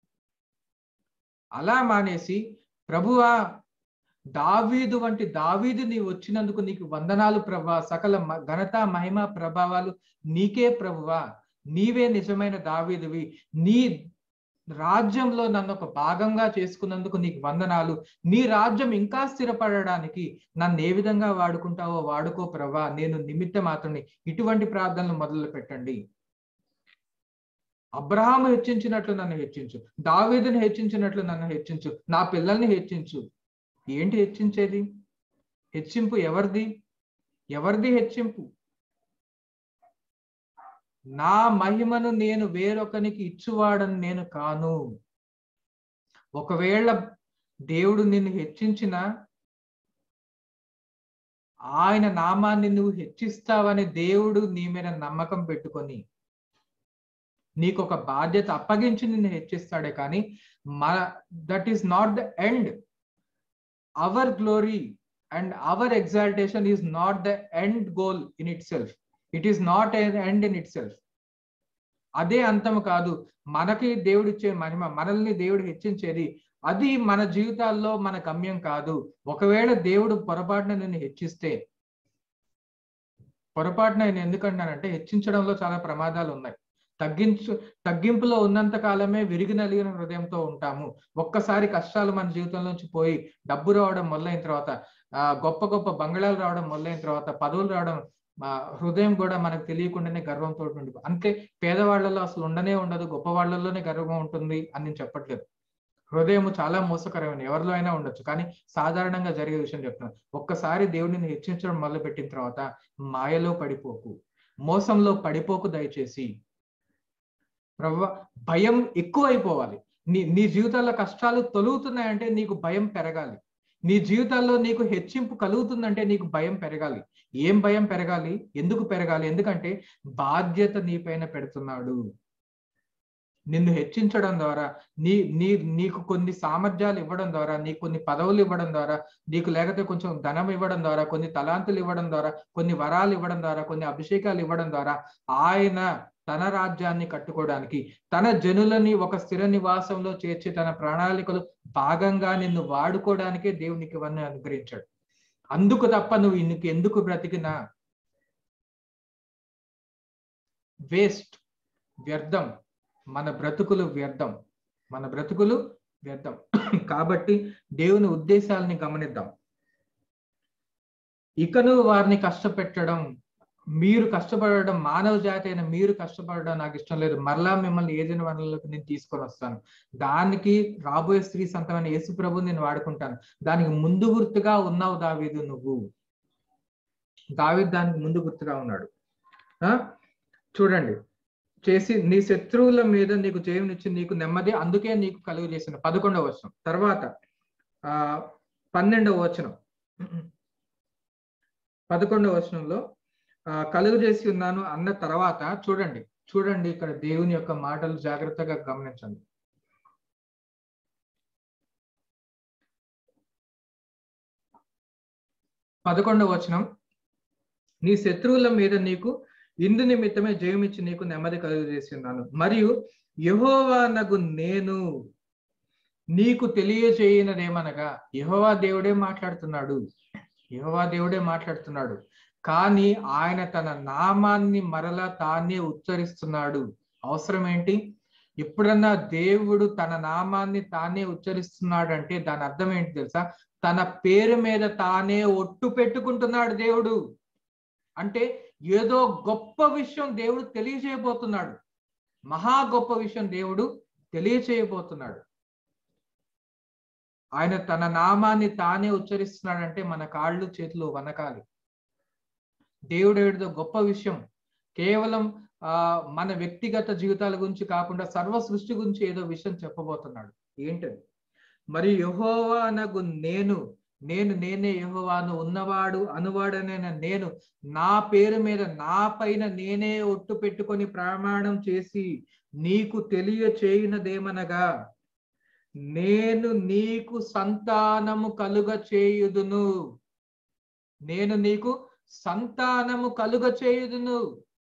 అలా మానేసి ప్రభువా దావీదు వంటి దావీదు నీవు వచ్చినందుకు నీకు వందనాలు ప్రభా సకల ఘనత మహిమ ప్రభావాలు నీకే ప్రభువా నీవే నిజమైన దావీదువి నీ రాజ్యంలో నన్ను ఒక భాగంగా చేసుకున్నందుకు నీకు వందనాలు నీ రాజ్యం ఇంకా స్థిరపడడానికి నన్ను ఏ విధంగా వాడుకుంటావో వాడుకో ప్రభా నేను నిమిత్త మాత్రమే ఇటువంటి ప్రార్థనలు మొదలు పెట్టండి అబ్రహాము హెచ్చించినట్లు నన్ను హెచ్చించు దావీదుని హెచ్చించినట్లు నన్ను హెచ్చించు నా పిల్లల్ని హెచ్చించు ఏంటి హెచ్చించేది హెచ్చింపు ఎవరిది ఎవరిది హెచ్చింపు నా మహిమను నేను వేరొకనికి ఇచ్చువాడని నేను కాను ఒకవేళ దేవుడు నిన్ను హెచ్చించిన ఆయన నామాన్ని నువ్వు హెచ్చిస్తావని దేవుడు నీ మీద నమ్మకం పెట్టుకొని నీకు ఒక బాధ్యత అప్పగించి నిన్ను హెచ్చిస్తాడే కానీ మన that is not the end our glory and our exaltation is not the end goal in itself it is not end in itself అదే అంతము కాదు మనకి దేవుడు ఇచ్చే మహిమ మనల్ని దేవుడు హెచ్చించేది అది మన జీవితాల్లో మన గమ్యం కాదు ఒకవేళ దేవుడు పొరపాటున నిన్ను హెచ్చిస్తే పొరపాటున నేను ఎందుకంటానంటే హెచ్చించడంలో చాలా ప్రమాదాలు ఉన్నాయి తగ్గించు తగ్గింపులో ఉన్నంత కాలమే విరిగి నలిగిన హృదయంతో ఉంటాము ఒక్కసారి కష్టాలు మన జీవితంలోంచి పోయి డబ్బు రావడం మొదలైన తర్వాత ఆ గొప్ప గొప్ప బంగళాలు రావడం మొదలైన తర్వాత పదవులు రావడం హృదయం కూడా మనకు తెలియకుండానే గర్వంతో ఉండి అంతే పేదవాళ్లలో అసలు ఉండనే ఉండదు గొప్ప వాళ్ళలోనే గర్వం ఉంటుంది అని నేను చెప్పట్లేదు హృదయం చాలా మోసకరమైన ఎవరిలో అయినా ఉండొచ్చు కానీ సాధారణంగా జరిగే విషయం చెప్తున్నాను ఒక్కసారి దేవుడిని హెచ్చించడం మొదలు పెట్టిన తర్వాత మాయలో పడిపోకు మోసంలో పడిపోకు దయచేసి ప్రభు భయం ఎక్కువ అయిపోవాలి నీ నీ జీవితాల్లో కష్టాలు తొలుగుతున్నాయంటే నీకు భయం పెరగాలి నీ జీవితాల్లో నీకు హెచ్చింపు కలుగుతుందంటే నీకు భయం పెరగాలి ఏం భయం పెరగాలి ఎందుకు పెరగాలి ఎందుకంటే బాధ్యత నీపైన పెడుతున్నాడు నిన్ను హెచ్చించడం ద్వారా నీ నీ నీకు కొన్ని సామర్థ్యాలు ఇవ్వడం ద్వారా నీకు కొన్ని పదవులు ఇవ్వడం ద్వారా నీకు లేకపోతే కొంచెం ధనం ఇవ్వడం ద్వారా కొన్ని తలాంతులు ఇవ్వడం ద్వారా కొన్ని వరాలు ఇవ్వడం ద్వారా కొన్ని అభిషేకాలు ఇవ్వడం ద్వారా ఆయన తన రాజ్యాన్ని కట్టుకోవడానికి తన జనులని ఒక స్థిర నివాసంలో చేర్చి తన ప్రణాళికలు భాగంగా నిన్ను వాడుకోవడానికే దేవునికి ఇవన్నీ అనుగ్రహించాడు అందుకు తప్ప నువ్వు ఇన్నికి ఎందుకు బ్రతికినా వేస్ట్ వ్యర్థం మన బ్రతుకులు వ్యర్థం మన బ్రతుకులు వ్యర్థం కాబట్టి దేవుని ఉద్దేశాలని గమనిద్దాం ఇకను వారిని కష్టపెట్టడం మీరు కష్టపడడం మానవ జాతి అయిన మీరు కష్టపడడం నాకు ఇష్టం లేదు మరలా మిమ్మల్ని ఏదైనా వనరులకు నేను తీసుకొని వస్తాను దానికి రాబోయే స్త్రీ సంతమైన యేసు ప్రభు నేను వాడుకుంటాను దానికి ముందు గుర్తుగా ఉన్నావు దావీదు నువ్వు దావీదు దానికి ముందు గుర్తుగా ఉన్నాడు చూడండి చేసి నీ శత్రువుల మీద నీకు జయమునిచ్చి నీకు నెమ్మది అందుకే నీకు కలుగు చేసిన పదకొండవ వచనం తర్వాత ఆ పన్నెండవ వచనం పదకొండవ వచనంలో కలుగు చేసి ఉన్నాను అన్న తర్వాత చూడండి చూడండి ఇక్కడ దేవుని యొక్క మాటలు జాగ్రత్తగా గమనించండి పదకొండవ వచనం నీ శత్రువుల మీద నీకు ఇందు నిమిత్తమే జయమిచ్చి నీకు నెమ్మది కలుగు చేసి ఉన్నాను మరియు యహోవా నగు నేను నీకు తెలియచేయనదేమనగా యహోవా దేవుడే మాట్లాడుతున్నాడు యహోవా దేవుడే మాట్లాడుతున్నాడు కానీ ఆయన తన నామాన్ని మరలా తానే ఉచ్చరిస్తున్నాడు అవసరం ఏంటి ఎప్పుడన్నా దేవుడు తన నామాన్ని తానే ఉచ్చరిస్తున్నాడు అంటే దాని అర్థం ఏంటి తెలుసా తన పేరు మీద తానే ఒట్టు పెట్టుకుంటున్నాడు దేవుడు అంటే ఏదో గొప్ప విషయం దేవుడు తెలియచేయబోతున్నాడు మహా గొప్ప విషయం దేవుడు తెలియచేయబోతున్నాడు ఆయన తన నామాన్ని తానే ఉచ్చరిస్తున్నాడంటే మన కాళ్ళు చేతులు వనకాలి దేవుడు ఏదో గొప్ప విషయం కేవలం ఆ మన వ్యక్తిగత జీవితాల గురించి కాకుండా సర్వ సృష్టి గురించి ఏదో విషయం చెప్పబోతున్నాడు ఏంటది మరి యహోవా అనగు నేను నేను నేనే యహోవాను ఉన్నవాడు అనువాడనైన నేను నా పేరు మీద నా పైన నేనే ఒట్టు పెట్టుకొని ప్రమాణం చేసి నీకు తెలియచేయునదేమనగా నేను నీకు సంతానము కలుగ చేయుదును నేను నీకు సంతానము కలుగ చేయుదును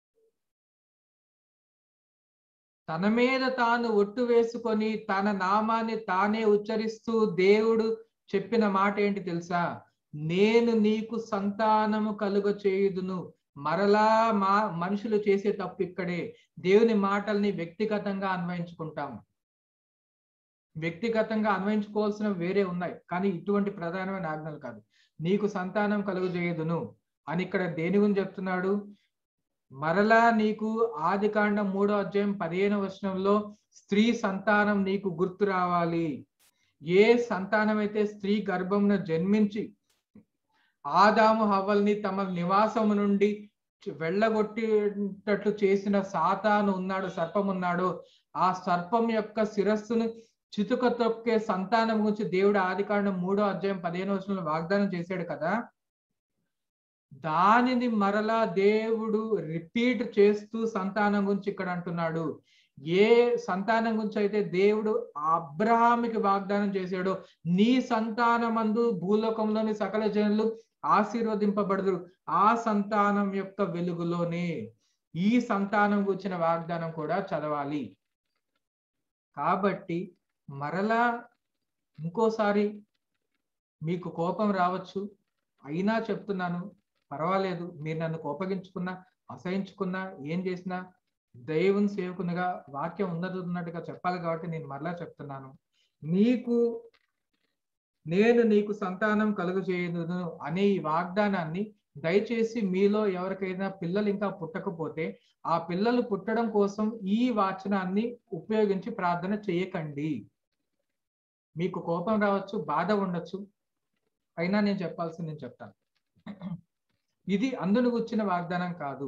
తన మీద తాను ఒట్టు వేసుకొని తన నామాన్ని తానే ఉచ్చరిస్తూ దేవుడు చెప్పిన మాట ఏంటి తెలుసా నేను నీకు సంతానము కలుగ చేయుదును మరలా మా మనుషులు చేసే తప్పు ఇక్కడే దేవుని మాటల్ని వ్యక్తిగతంగా అన్వయించుకుంటాం వ్యక్తిగతంగా అన్వయించుకోవాల్సిన వేరే ఉన్నాయి కానీ ఇటువంటి ప్రధానమైన ఆజ్ఞలు కాదు నీకు సంతానం కలుగు చేయదును అని ఇక్కడ దేని గురించి చెప్తున్నాడు మరలా నీకు ఆది కాండం మూడో అధ్యాయం పదిహేను వచనంలో స్త్రీ సంతానం నీకు గుర్తు రావాలి ఏ సంతానం అయితే స్త్రీ గర్భమున జన్మించి ఆదాము హవ్వల్ని తమ నివాసము నుండి వెళ్ళగొట్టేటట్లు చేసిన సాతాను ఉన్నాడు సర్పం ఉన్నాడు ఆ సర్పం యొక్క శిరస్సును చితుక తొక్కే సంతానం గురించి దేవుడు ఆదికాండం మూడో అధ్యాయం పదిహేను వచనంలో వాగ్దానం చేశాడు కదా దానిని మరలా దేవుడు రిపీట్ చేస్తూ సంతానం గురించి ఇక్కడ అంటున్నాడు ఏ సంతానం గురించి అయితే దేవుడు అబ్రహామికి వాగ్దానం చేశాడో నీ సంతానమందు భూలోకంలోని సకల జనులు ఆశీర్వదింపబడదు ఆ సంతానం యొక్క వెలుగులోనే ఈ సంతానం గురించిన వాగ్దానం కూడా చదవాలి కాబట్టి మరలా ఇంకోసారి మీకు కోపం రావచ్చు అయినా చెప్తున్నాను పర్వాలేదు మీరు నన్ను కోపగించుకున్నా అసహించుకున్నా ఏం చేసినా దేవుని సేవకునిగా వాక్యం ఉన్నది ఉన్నట్టుగా చెప్పాలి కాబట్టి నేను మరలా చెప్తున్నాను నీకు నేను నీకు సంతానం కలుగు చేయదును అనే ఈ వాగ్దానాన్ని దయచేసి మీలో ఎవరికైనా పిల్లలు ఇంకా పుట్టకపోతే ఆ పిల్లలు పుట్టడం కోసం ఈ వాచనాన్ని ఉపయోగించి ప్రార్థన చేయకండి మీకు కోపం రావచ్చు బాధ ఉండొచ్చు అయినా నేను చెప్పాల్సింది నేను చెప్తాను ఇది అందును గుచ్చిన వాగ్దానం కాదు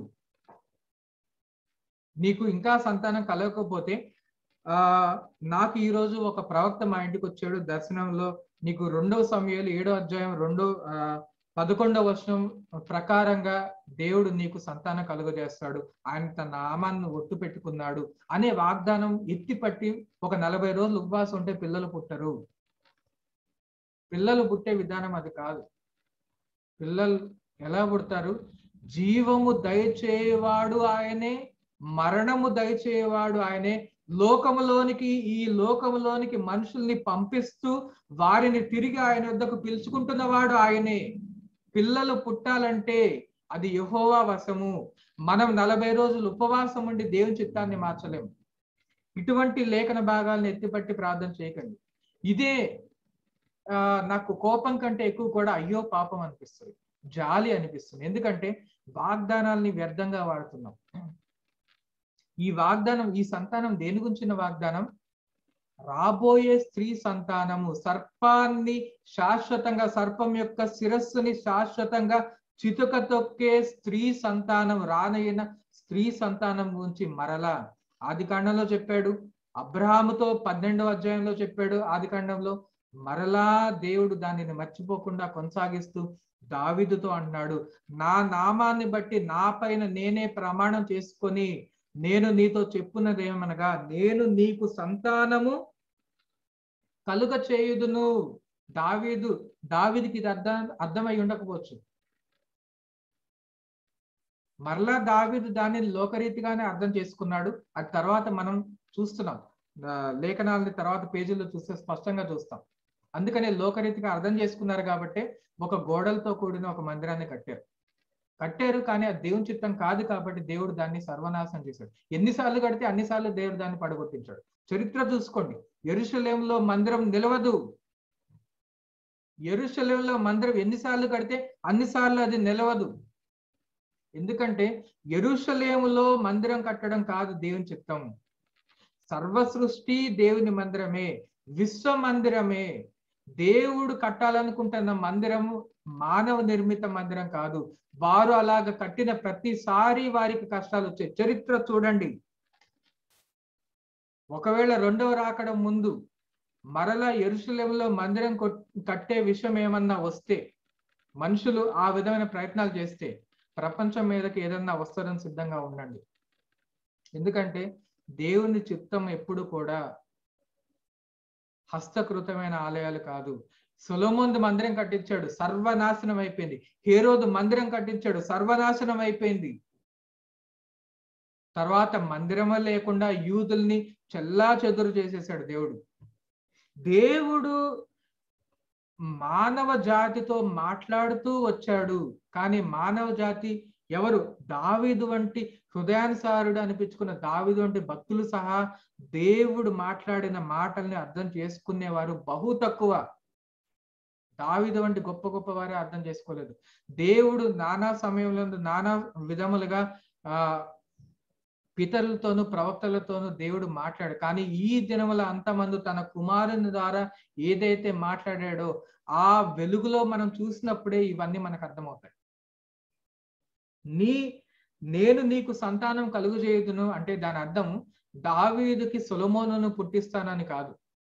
నీకు ఇంకా సంతానం కలగకపోతే ఆ నాకు ఈ రోజు ఒక ప్రవక్త మా ఇంటికి వచ్చాడు దర్శనంలో నీకు రెండవ సమయాలు ఏడో అధ్యాయం రెండో ఆ పదకొండవ వర్షం ప్రకారంగా దేవుడు నీకు సంతానం కలుగజేస్తాడు ఆయన తన నామాన్ని ఒట్టు పెట్టుకున్నాడు అనే వాగ్దానం ఎత్తిపట్టి ఒక నలభై రోజులు ఉపవాసం ఉంటే పిల్లలు పుట్టరు పిల్లలు పుట్టే విధానం అది కాదు పిల్లలు ఎలా పుడతారు జీవము దయచేవాడు ఆయనే మరణము దయచేవాడు ఆయనే లోకములోనికి ఈ లోకములోనికి మనుషుల్ని పంపిస్తూ వారిని తిరిగి ఆయన వద్దకు పిలుచుకుంటున్నవాడు ఆయనే పిల్లలు పుట్టాలంటే అది యహోవా వశము మనం నలభై రోజులు ఉపవాసం ఉండి దేవుని చిత్తాన్ని మార్చలేము ఇటువంటి లేఖన భాగాలను ఎత్తిపట్టి ప్రార్థన చేయకండి ఇదే ఆ నాకు కోపం కంటే ఎక్కువ కూడా అయ్యో పాపం అనిపిస్తుంది జాలి అనిపిస్తుంది ఎందుకంటే వాగ్దానాల్ని వ్యర్థంగా వాడుతున్నాం ఈ వాగ్దానం ఈ సంతానం దేని గురించిన వాగ్దానం రాబోయే స్త్రీ సంతానము సర్పాన్ని శాశ్వతంగా సర్పం యొక్క శిరస్సుని శాశ్వతంగా చితుక తొక్కే స్త్రీ సంతానం రానయ్యిన స్త్రీ సంతానం గురించి మరలా ఆది కాండంలో చెప్పాడు అబ్రహాముతో పన్నెండవ అధ్యాయంలో చెప్పాడు ఆది కాండంలో మరలా దేవుడు దానిని మర్చిపోకుండా కొనసాగిస్తూ దావిదుతో అంటున్నాడు నా నామాన్ని బట్టి నా పైన నేనే ప్రమాణం చేసుకొని నేను నీతో చెప్పున్నదేమనగా నేను నీకు సంతానము కలుగ చేయుదును దావీదు దావీదికి ఇది అర్థం అర్థమై ఉండకపోవచ్చు మరలా దావీదు దానిని లోకరీతిగానే అర్థం చేసుకున్నాడు అది తర్వాత మనం చూస్తున్నాం లేఖనాలని తర్వాత పేజీల్లో చూస్తే స్పష్టంగా చూస్తాం అందుకనే లోకరీతిగా అర్థం చేసుకున్నారు కాబట్టి ఒక గోడలతో కూడిన ఒక మందిరాన్ని కట్టారు కట్టారు కానీ అది దేవుని చిత్తం కాదు కాబట్టి దేవుడు దాన్ని సర్వనాశనం చేశాడు ఎన్నిసార్లు కడితే అన్నిసార్లు దేవుడు దాన్ని పడగొట్టించాడు చరిత్ర చూసుకోండి ఎరుషలేంలో మందిరం నిలవదు ఎరుషలేంలో మందిరం ఎన్నిసార్లు కడితే అన్నిసార్లు అది నిలవదు ఎందుకంటే ఎరుషలేములో మందిరం కట్టడం కాదు దేవుని చిత్తం సర్వ సృష్టి దేవుని మందిరమే విశ్వ మందిరమే దేవుడు కట్టాలనుకుంటున్న మందిరము మానవ నిర్మిత మందిరం కాదు వారు అలాగ కట్టిన ప్రతిసారి వారికి కష్టాలు వచ్చాయి చరిత్ర చూడండి ఒకవేళ రెండవ రాకడ ముందు మరలా ఎరుసలేంలో మందిరం కట్టే విషయం ఏమన్నా వస్తే మనుషులు ఆ విధమైన ప్రయత్నాలు చేస్తే ప్రపంచం మీదకి ఏదన్నా వస్తారని సిద్ధంగా ఉండండి ఎందుకంటే దేవుని చిత్తం ఎప్పుడు కూడా హస్తకృతమైన ఆలయాలు కాదు సొలోమోందు మందిరం కట్టించాడు సర్వనాశనం అయిపోయింది హేరోదు మందిరం కట్టించాడు సర్వనాశనం అయిపోయింది తర్వాత మందిరమే లేకుండా యూదుల్ని చెల్లా చెదురు చేసేసాడు దేవుడు దేవుడు మానవ జాతితో మాట్లాడుతూ వచ్చాడు కానీ మానవ జాతి ఎవరు దావిదు వంటి హృదయానుసారుడు అనిపించుకున్న దావిదు వంటి భక్తులు సహా దేవుడు మాట్లాడిన మాటల్ని అర్థం చేసుకునేవారు బహు తక్కువ దావిదు వంటి గొప్ప గొప్ప వారే అర్థం చేసుకోలేదు దేవుడు నానా సమయంలో నానా విధములుగా ఆ పితరులతోనూ ప్రవక్తలతోనూ దేవుడు మాట్లాడు కానీ ఈ దినముల అంతమందు తన కుమారుని ద్వారా ఏదైతే మాట్లాడాడో ఆ వెలుగులో మనం చూసినప్పుడే ఇవన్నీ మనకు అర్థమవుతాయి నీ నేను నీకు సంతానం కలుగు చేయుదును అంటే దాని అర్థం దావీదుకి సొలమోనును పుట్టిస్తానని కాదు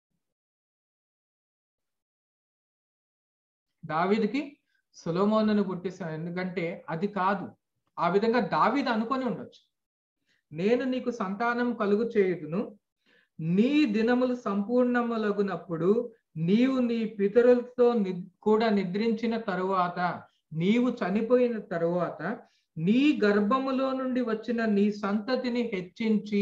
దావీదుకి సొలమోనును పుట్టిస్తాను ఎందుకంటే అది కాదు ఆ విధంగా దావీదు అనుకొని ఉండొచ్చు నేను నీకు సంతానం కలుగు చేయుదును నీ దినములు సంపూర్ణములగునప్పుడు నీవు నీ పితరులతో కూడా నిద్రించిన తరువాత నీవు చనిపోయిన తరువాత నీ గర్భములో నుండి వచ్చిన నీ సంతతిని హెచ్చించి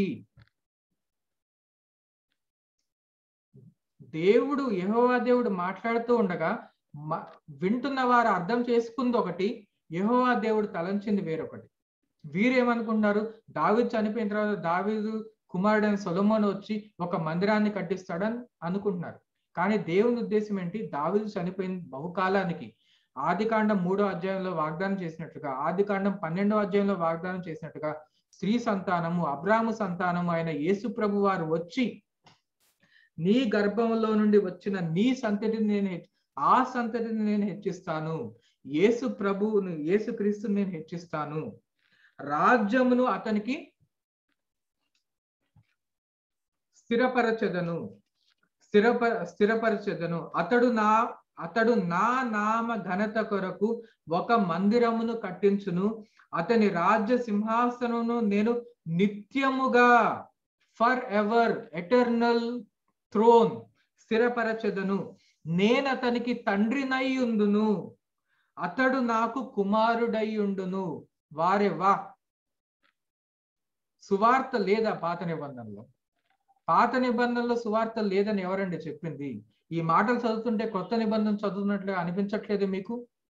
దేవుడు యహోవా దేవుడు మాట్లాడుతూ ఉండగా వింటున్న వారు అర్థం చేసుకుంది ఒకటి యహోవా దేవుడు తలంచింది వేరొకటి వీరేమనుకుంటున్నారు దావిద్ చనిపోయిన తర్వాత దావిదు కుమారుడైన సొలమోన్ వచ్చి ఒక మందిరాన్ని కట్టిస్తాడని అనుకుంటున్నారు కానీ దేవుని ఉద్దేశం ఏంటి దావిదు చనిపోయిన బహుకాలానికి ఆదికాండం మూడో అధ్యాయంలో వాగ్దానం చేసినట్లుగా ఆదికాండం పన్నెండో అధ్యాయంలో వాగ్దానం చేసినట్టుగా స్త్రీ సంతానము అబ్రాహ్ము సంతానము అయిన యేసు ప్రభు వారు వచ్చి నీ గర్భంలో నుండి వచ్చిన నీ సంతతిని నేను ఆ సంతతిని నేను హెచ్చిస్తాను యేసు ప్రభువును యేసు క్రీస్తుని నేను హెచ్చిస్తాను రాజ్యమును అతనికి స్థిరపరచదను స్థిరప స్థిరపరచదను అతడు నా అతడు నా నామ ఘనత కొరకు ఒక మందిరమును కట్టించును అతని రాజ్య సింహాసనమును నేను నిత్యముగా ఫర్ ఎవర్ ఎటర్నల్ థ్రోన్ స్థిరపరచదను నేను అతనికి తండ్రినై ఉండును అతడు నాకు కుమారుడై ఉండును వారే వా సువార్త లేదా పాత నిబంధనలో పాత నిబంధనలో సువార్త లేదని ఎవరండి చెప్పింది ఈ మాటలు చదువుతుంటే కొత్త నిబంధన చదువుతున్నట్లుగా అనిపించట్లేదు మీకు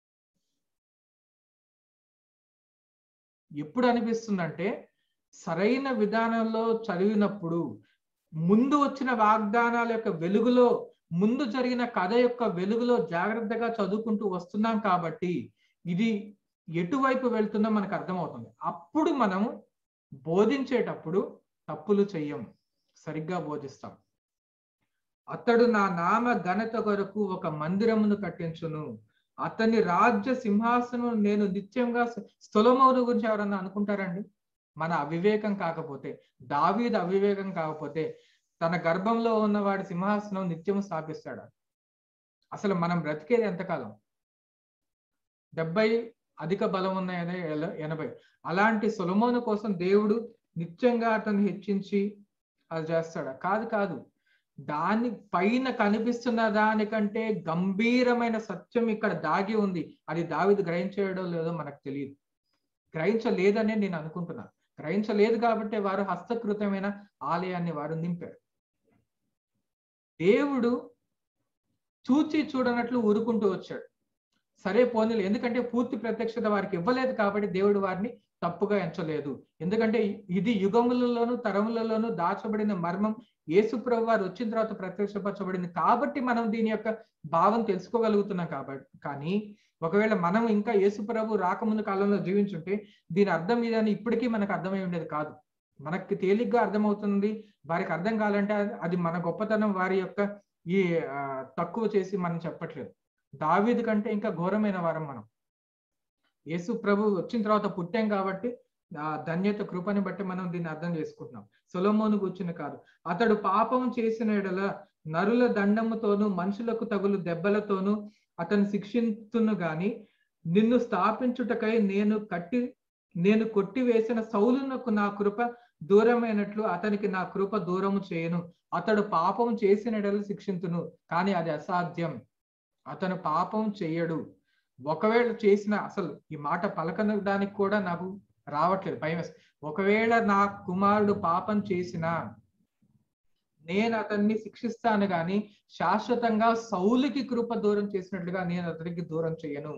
ఎప్పుడు అనిపిస్తుందంటే సరైన విధానంలో చదివినప్పుడు ముందు వచ్చిన వాగ్దానాల యొక్క వెలుగులో ముందు జరిగిన కథ యొక్క వెలుగులో జాగ్రత్తగా చదువుకుంటూ వస్తున్నాం కాబట్టి ఇది ఎటువైపు వెళ్తుందో మనకు అర్థమవుతుంది అప్పుడు మనం బోధించేటప్పుడు తప్పులు చెయ్యం సరిగ్గా బోధిస్తాం అతడు నా నామ ఘనత కొరకు ఒక మందిరమును కట్టించును అతని రాజ్య సింహాసనం నేను నిత్యంగా స్థులమౌరు గురించి ఎవరన్నా అనుకుంటారండి మన అవివేకం కాకపోతే దావీద్ అవివేకం కాకపోతే తన గర్భంలో ఉన్నవాడి సింహాసనం నిత్యం స్థాపిస్తాడు అసలు మనం బ్రతికేది ఎంతకాలం డెబ్బై అధిక బలం ఉన్న ఎనభై అలాంటి సొలమోను కోసం దేవుడు నిత్యంగా అతన్ని హెచ్చించి అది చేస్తాడా కాదు కాదు దాని పైన కనిపిస్తున్న దానికంటే గంభీరమైన సత్యం ఇక్కడ దాగి ఉంది అది దావిది గ్రహించడో లేదో మనకు తెలియదు గ్రహించలేదనే నేను అనుకుంటున్నాను గ్రహించలేదు కాబట్టి వారు హస్తకృతమైన ఆలయాన్ని వారు నింపారు దేవుడు చూచి చూడనట్లు ఊరుకుంటూ వచ్చాడు సరే పోనీలు ఎందుకంటే పూర్తి ప్రత్యక్షత వారికి ఇవ్వలేదు కాబట్టి దేవుడు వారిని తప్పుగా ఎంచలేదు ఎందుకంటే ఇది యుగములలోను తరములలోను దాచబడిన మర్మం యేసుప్రభు వారు వచ్చిన తర్వాత ప్రత్యక్షపరచబడింది కాబట్టి మనం దీని యొక్క భావం తెలుసుకోగలుగుతున్నాం కాబట్టి కానీ ఒకవేళ మనం ఇంకా యేసుప్రభు రాకముందు కాలంలో జీవించుంటే దీని అర్థం ఇదని ఇప్పటికీ మనకు అర్థమై ఉండేది కాదు మనకి తేలిగ్గా అర్థమవుతుంది వారికి అర్థం కావాలంటే అది మన గొప్పతనం వారి యొక్క ఈ ఆ, తక్కువ చేసి మనం చెప్పట్లేదు దావీదు కంటే ఇంకా ఘోరమైన వారం మనం యేసు ప్రభు వచ్చిన తర్వాత పుట్టాం కాబట్టి ఆ ధన్యత కృపని బట్టి మనం దీన్ని అర్థం చేసుకుంటున్నాం సొలొమోను కూర్చుని కాదు అతడు పాపం చేసిన ఎడల నరుల దండముతోను మనుషులకు తగులు దెబ్బలతోను అతను శిక్షించును గాని నిన్ను స్థాపించుటకై నేను కట్టి నేను కొట్టివేసిన సౌలునకు నా కృప దూరమైనట్లు అతనికి నా కృప దూరము చేయను అతడు పాపం చేసిన ఎడల శిక్షించును కానీ అది అసాధ్యం అతను పాపం చెయ్యడు ఒకవేళ చేసిన అసలు ఈ మాట పలకనడానికి కూడా నాకు రావట్లేదు భయం వేస్తుంది. ఒకవేళ నా కుమారుడు పాపం చేసినా నేను అతన్ని శిక్షిస్తాను గాని శాశ్వతంగా సౌలుకి కృప దూరం చేసినట్లుగా నేను అతనికి దూరం చేయను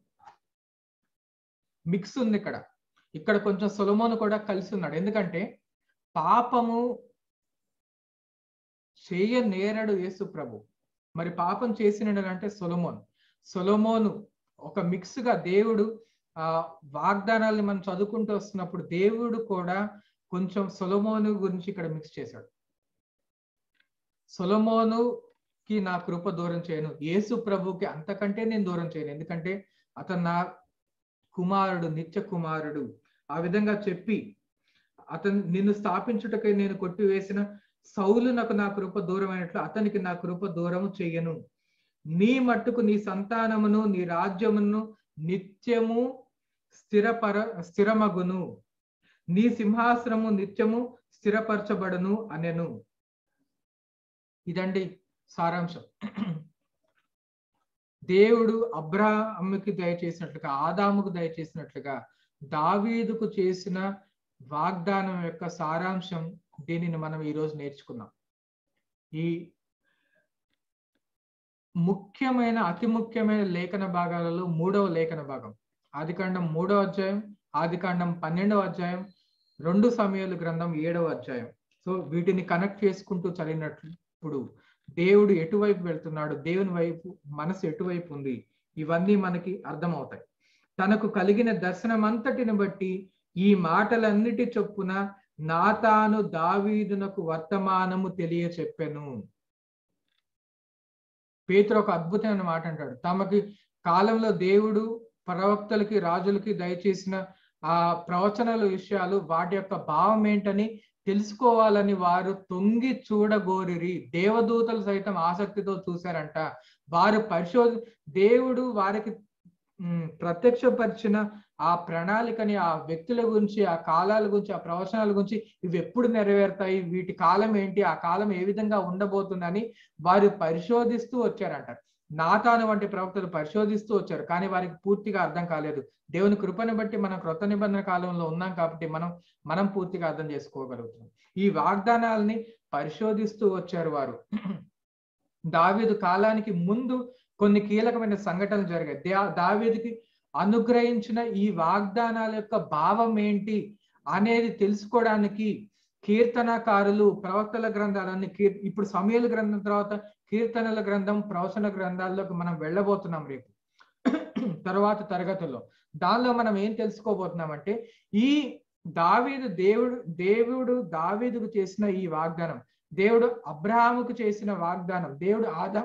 మిక్స్ ఉంది ఇక్కడ ఇక్కడ కొంచెం సొలమోను కూడా కలిసి ఉన్నాడు ఎందుకంటే పాపము చేయ నేరడు యేసు ప్రభు మరి పాపం చేసినడు అంటే సొలమోన్ సొలమోను ఒక మిక్స్ గా దేవుడు ఆ వాగ్దానాల్ని మనం చదువుకుంటూ వస్తున్నప్పుడు దేవుడు కూడా కొంచెం సొలమోను గురించి ఇక్కడ మిక్స్ చేశాడు సొలమోనుకి నా కృప దూరం చేయను యేసు ప్రభుకి అంతకంటే నేను దూరం చేయను ఎందుకంటే అతను నా కుమారుడు నిత్య కుమారుడు ఆ విధంగా చెప్పి అతను నిన్ను స్థాపించుటకై నేను కొట్టివేసిన సౌలు నాకు నా కృప దూరమైనట్లు అతనికి నా కృప దూరము చెయ్యను నీ మట్టుకు నీ సంతానమును నీ రాజ్యమును నిత్యము స్థిరపర స్థిరమగును నీ సింహాసనము నిత్యము స్థిరపరచబడును అనెను ఇదండి సారాంశం దేవుడు అబ్రాహ్ముకి దయచేసినట్లుగా ఆదాముకు దయచేసినట్లుగా దావీదుకు చేసిన వాగ్దానం యొక్క సారాంశం దీనిని మనం ఈరోజు నేర్చుకున్నాం ఈ ముఖ్యమైన అతి ముఖ్యమైన లేఖన భాగాలలో మూడవ లేఖన భాగం ఆదికాండం మూడవ అధ్యాయం ఆదికాండం పన్నెండవ అధ్యాయం రెండు సమయాల గ్రంథం ఏడవ అధ్యాయం సో వీటిని కనెక్ట్ చేసుకుంటూ చదివినప్పుడు దేవుడు ఎటువైపు వెళ్తున్నాడు దేవుని వైపు మనసు ఎటువైపు ఉంది ఇవన్నీ మనకి అర్థమవుతాయి తనకు కలిగిన దర్శనం అంతటిని బట్టి ఈ మాటలన్నిటి చొప్పున నాతాను దావీదునకు వర్తమానము తెలియ చెప్పెను పేతురు ఒక అద్భుతమైన మాట అంటాడు తమకి కాలంలో దేవుడు ప్రవక్తలకి రాజులకి దయచేసిన ఆ ప్రవచనాల విషయాలు వాటి యొక్క భావం ఏంటని తెలుసుకోవాలని వారు తొంగి చూడగోరిరి దేవదూతలు సైతం ఆసక్తితో చూశారంట వారు పరిశోధ దేవుడు వారికి ఉమ్, ప్రత్యక్షపరిచిన ఆ ప్రణాళికని ఆ వ్యక్తుల గురించి ఆ కాలాల గురించి ఆ ప్రవచనాల గురించి ఇవి ఎప్పుడు నెరవేరుతాయి వీటి కాలం ఏంటి ఆ కాలం ఏ విధంగా ఉండబోతుందని వారు పరిశోధిస్తూ వచ్చారంట నాతాను వంటి ప్రవక్తలు పరిశోధిస్తూ వచ్చారు కానీ వారికి పూర్తిగా అర్థం కాలేదు దేవుని కృపని బట్టి మనం క్రొత్త నిబంధన కాలంలో ఉన్నాం కాబట్టి మనం మనం పూర్తిగా అర్థం చేసుకోగలుగుతున్నాం ఈ వాగ్దానాలని పరిశోధిస్తూ వచ్చారు వారు దావీదు కాలానికి ముందు కొన్ని కీలకమైన సంఘటనలు జరిగాయి దా- దావీదుకి అనుగ్రహించిన ఈ వాగ్దానాల యొక్క భావం ఏంటి అనేది తెలుసుకోవడానికి కీర్తనకారులు ప్రవక్తల గ్రంథాలన్నీ కీర్ ఇప్పుడు సమయల గ్రంథం తర్వాత కీర్తనల గ్రంథం ప్రవచన గ్రంథాల్లోకి మనం వెళ్ళబోతున్నాం రేపు తర్వాత తరగతుల్లో దానిలో మనం ఏం తెలుసుకోబోతున్నామంటే ఈ దావీదు దేవుడు దేవుడు దావీదుకు చేసిన ఈ వాగ్దానం దేవుడు అబ్రహాముకు చేసిన వాగ్దానం దేవుడు ఆదా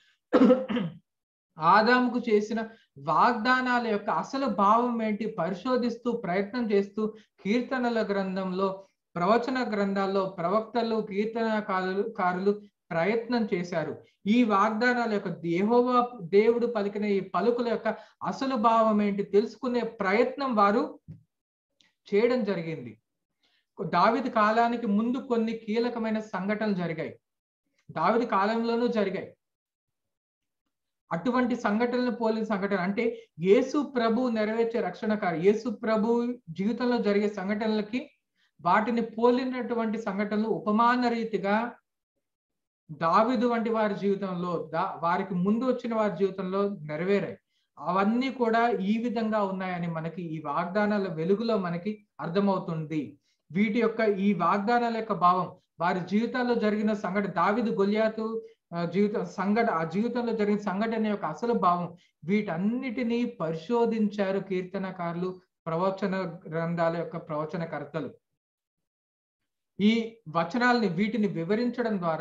ఆదాముకు చేసిన వాగ్దానాల యొక్క అసలు భావం ఏంటి పరిశోధిస్తూ ప్రయత్నం చేస్తూ కీర్తనల గ్రంథంలో ప్రవచన గ్రంథాల్లో ప్రవక్తలు కీర్తనకారులు కారులు ప్రయత్నం చేశారు ఈ వాగ్దానాల యొక్క దేహోవా దేవుడు పలికిన ఈ పలుకుల యొక్క అసలు భావం ఏంటి తెలుసుకునే ప్రయత్నం వారు చేయడం జరిగింది దావిది కాలానికి ముందు కొన్ని కీలకమైన సంఘటనలు జరిగాయి దావిది కాలంలోనూ జరిగాయి అటువంటి సంఘటనలు పోలిన సంఘటన అంటే యేసు ప్రభు నెరవేర్చే రక్షణ కార్యం యేసు ప్రభు జీవితంలో జరిగే సంఘటనలకి వాటిని పోలినటువంటి సంఘటనలు ఉపమాన రీతిగా దావిదు వంటి వారి జీవితంలో దా వారికి ముందు వచ్చిన వారి జీవితంలో నెరవేరాయి అవన్నీ కూడా ఈ విధంగా ఉన్నాయని మనకి ఈ వాగ్దానాల వెలుగులో మనకి అర్థమవుతుంది వీటి యొక్క ఈ వాగ్దానాల యొక్క భావం వారి జీవితాల్లో జరిగిన సంఘటన దావిదు గొలియాతు ఆ, జీవిత సంఘట ఆ జీవితంలో జరిగిన సంఘటన యొక్క అసలు భావం వీటన్నిటినీ పరిశోధించారు కీర్తనకారులు ప్రవచన గ్రంథాల యొక్క ప్రవచనకర్తలు ఈ వచనాల్ని వీటిని వివరించడం ద్వారా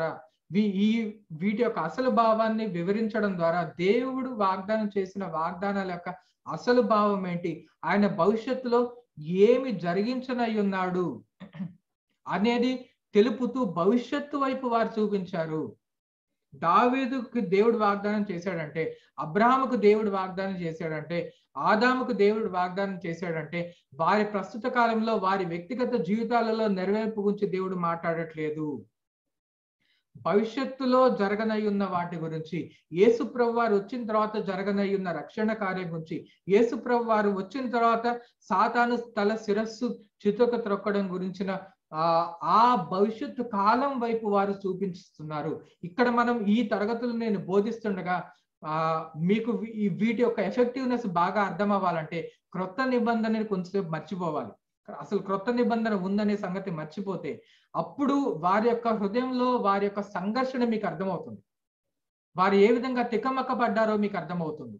వీ- ఈ వీటి యొక్క అసలు భావాన్ని వివరించడం ద్వారా దేవుడు వాగ్దానం చేసిన వాగ్దానాల యొక్క అసలు భావం ఏంటి ఆయన భవిష్యత్తులో ఏమి జరిగించనై ఉన్నాడు అనేది తెలుపుతూ భవిష్యత్తు వైపు వారు చూపించారు దావీదుకి దేవుడు వాగ్దానం చేశాడంటే అబ్రాహాముకు దేవుడు వాగ్దానం చేశాడంటే ఆదాముకు దేవుడు వాగ్దానం చేశాడంటే వారి ప్రస్తుత కాలంలో వారి వ్యక్తిగత జీవితాలలో నెరవేర్పు గురించి దేవుడు మాట్లాడట్లేదు భవిష్యత్తులో జరగనై ఉన్న వాటి గురించి యేసు ప్రభు వారు వచ్చిన తర్వాత జరగనై ఉన్న రక్షణ కార్యం గురించి యేసు ప్రభు వారు వచ్చిన తర్వాత సాతాను తల శిరస్సు చితుక త్రొక్కడం గురించిన ఆ ఆ భవిష్యత్తు కాలం వైపు వారు చూపిస్తున్నారు ఇక్కడ మనం ఈ తరగతులు నేను బోధిస్తుండగా ఆ మీకు వీ- ఈ వీటి యొక్క ఎఫెక్టివ్నెస్ బాగా అర్థం అవ్వాలంటే క్రొత్త నిబంధనని కొంచెంసేపు మర్చిపోవాలి అసలు క్రొత్త నిబంధన ఉందనే సంగతి మర్చిపోతే అప్పుడు వారి యొక్క హృదయంలో వారి యొక్క సంఘర్షణ మీకు అర్థమవుతుంది వారు ఏ విధంగా తికమక్క పడ్డారో మీకు అర్థమవుతుంది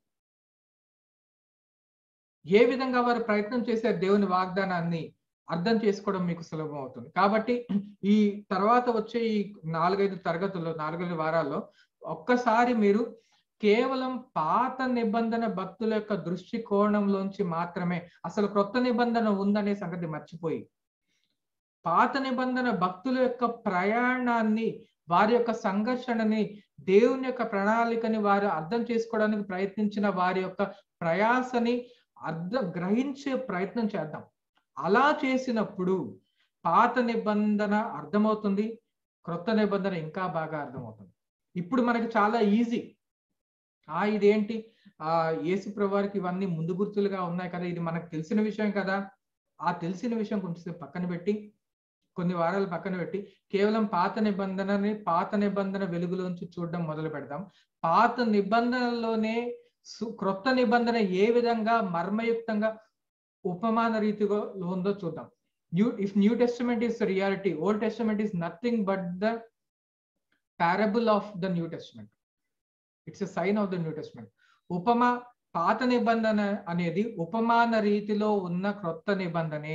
ఏ విధంగా వారు ప్రయత్నం చేశారు దేవుని వాగ్దానాన్ని అర్థం చేసుకోవడం మీకు సులభం అవుతుంది కాబట్టి ఈ తర్వాత వచ్చే ఈ నాలుగైదు తరగతుల్లో నాలుగైదు వారాల్లో ఒక్కసారి మీరు కేవలం పాత నిబంధన భక్తుల యొక్క దృష్టి కోణంలోంచి మాత్రమే అసలు క్రొత్త నిబంధన ఉందనే సంగతి మర్చిపోయి పాత నిబంధన భక్తుల యొక్క ప్రయాణాన్ని వారి యొక్క సంఘర్షణని దేవుని యొక్క ప్రణాళికని వారు అర్థం చేసుకోవడానికి ప్రయత్నించిన వారి యొక్క ప్రయాసని అర్థం గ్రహించే ప్రయత్నం చేద్దాం అలా చేసినప్పుడు పాత నిబంధన అర్థమవుతుంది క్రొత్త నిబంధన ఇంకా బాగా అర్థమవుతుంది ఇప్పుడు మనకి చాలా ఈజీ ఆ ఇదేంటి ఆ యేసు ప్రభువారికి ఇవన్నీ ముందు గుర్తులుగా ఉన్నాయి కదా ఇది మనకు తెలిసిన విషయం కదా ఆ తెలిసిన విషయం కొంచెం పక్కన పెట్టి కొన్ని వారాలు పక్కన పెట్టి కేవలం పాత నిబంధనని పాత నిబంధన వెలుగులోంచి చూడడం మొదలు పెడదాం పాత నిబంధనలోనే సు- క్రొత్త నిబంధన ఏ విధంగా మర్మయుక్తంగా ఉపమాన రీతిగా ఉందో చూద్దాం New if New Testament is reality Old Testament is nothing but the parable of the New Testament it's a sign of the New Testament ఉపమా పాత నిబంధన అనేది ఉపమాన రీతిలో ఉన్న క్రొత్త నిబంధనే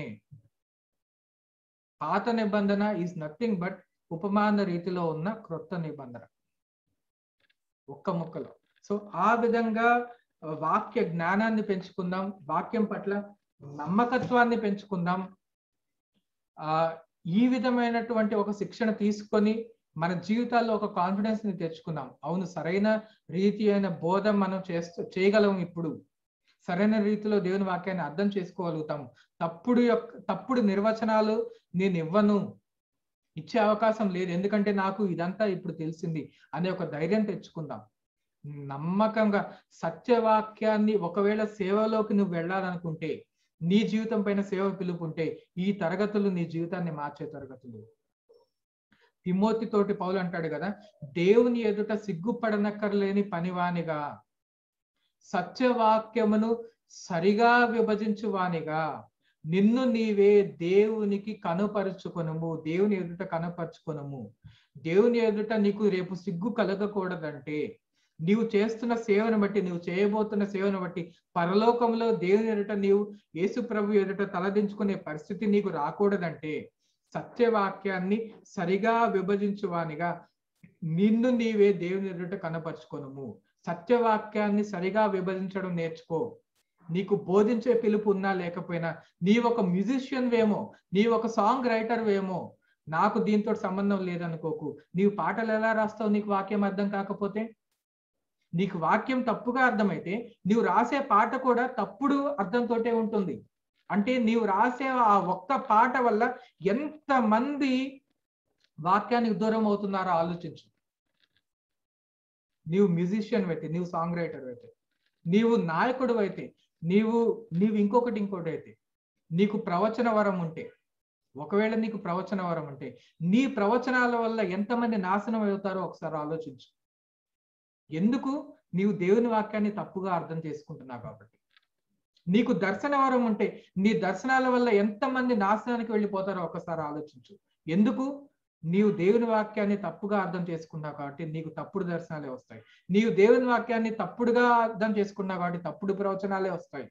పాత నిబంధన ఈజ్ నథింగ్ బట్ ఉపమాన రీతిలో ఉన్న క్రొత్త నిబంధన ఒక్క ముక్కలో సో ఆ విధంగా ఆ, వాక్య జ్ఞానాన్ని పెంచుకుందాం వాక్యం పట్ల నమ్మకత్వాన్ని పెంచుకుందాం ఆ ఈ విధమైనటువంటి ఒక శిక్షణ తీసుకొని మన జీవితాల్లో ఒక కాన్ఫిడెన్స్ ని తెచ్చుకుందాం అవును సరైన రీతి అయిన బోధ మనం చేస్తూ చేయగలం ఇప్పుడు సరైన రీతిలో దేవుని వాక్యాన్ని అర్థం చేసుకోగలుగుతాం తప్పుడు యొక్క తప్పుడు నిర్వచనాలు నేను ఇవ్వను ఇచ్చే అవకాశం లేదు ఎందుకంటే నాకు ఇదంతా ఇప్పుడు తెలిసింది అనే ఒక ధైర్యం తెచ్చుకుందాం నమ్మకంగా సత్యవాక్యాన్ని ఒకవేళ సేవలోకి నువ్వు వెళ్ళాలనుకుంటే నీ జీవితం పైన సేవ పిలుపుంటే ఈ తరగతులు నీ జీవితాన్ని మార్చే తరగతులు తిమోతి తోటి పౌలు అంటాడు కదా దేవుని ఎదుట సిగ్గుపడనక్కర్లేని పనివానిగా సత్యవాక్యమును సరిగా విభజించు వానిగా నిన్ను నీవే దేవునికి కనుపరుచుకొనుము దేవుని ఎదుట కనపరుచుకొనుము దేవుని ఎదుట నీకు రేపు సిగ్గు కలగకూడదంటే నీవు చేస్తున్న సేవను బట్టి నీవు చేయబోతున్న సేవను బట్టి పరలోకంలో దేవుని ఎదుట నీవు యేసు ప్రభు ఎదుట తలదించుకునే పరిస్థితి నీకు రాకూడదంటే సత్యవాక్యాన్ని సరిగా విభజించువానిగా నిన్ను నీవే దేవుని ఎదుట కనపరుచుకొనుము సత్యవాక్యాన్ని సరిగా విభజించడం నేర్చుకో నీకు బోధించే పిలుపు ఉన్నా లేకపోయినా నీ ఒక మ్యూజిషియన్ వేమో నీ ఒక సాంగ్ రైటర్ వేమో నాకు దీంతో సంబంధం లేదనుకోకు నీవు పాటలు ఎలా రాస్తావు నీకు వాక్యం అర్థం కాకపోతే నీకు వాక్యం తప్పుగా అర్థమైతే నీవు రాసే పాట కూడా తప్పుడు అర్థంతోటే ఉంటుంది అంటే నీవు రాసే ఆ ఒక్క పాట వల్ల ఎంత మంది వాక్యానికి దూరం అవుతున్నారో ఆలోచించు నీవు మ్యూజిషియన్ అయితే నీవు సాంగ్ రైటర్ అయితే నీవు నాయకుడు అయితే నీవు నీవు ఇంకొకటి ఇంకోటి అయితే నీకు ప్రవచన వరం ఉంటే ఒకవేళ నీకు ప్రవచన వరం ఉంటే నీ ప్రవచనాల వల్ల ఎంతమంది నాశనం అవుతారో ఒకసారి ఆలోచించు ఎందుకు నీవు దేవుని వాక్యాన్ని తప్పుగా అర్థం చేసుకుంటున్నావు కాబట్టి నీకు దర్శన వరం ఉంటే నీ దర్శనాల వల్ల ఎంతమంది నాశనానికి వెళ్ళిపోతారో ఒకసారి ఆలోచించు ఎందుకు నీవు దేవుని వాక్యాన్ని తప్పుగా అర్థం చేసుకున్నావు కాబట్టి నీకు తప్పుడు దర్శనాలే వస్తాయి నీవు దేవుని వాక్యాన్ని తప్పుడుగా అర్థం చేసుకున్నావు కాబట్టి తప్పుడు ప్రవచనాలే వస్తాయి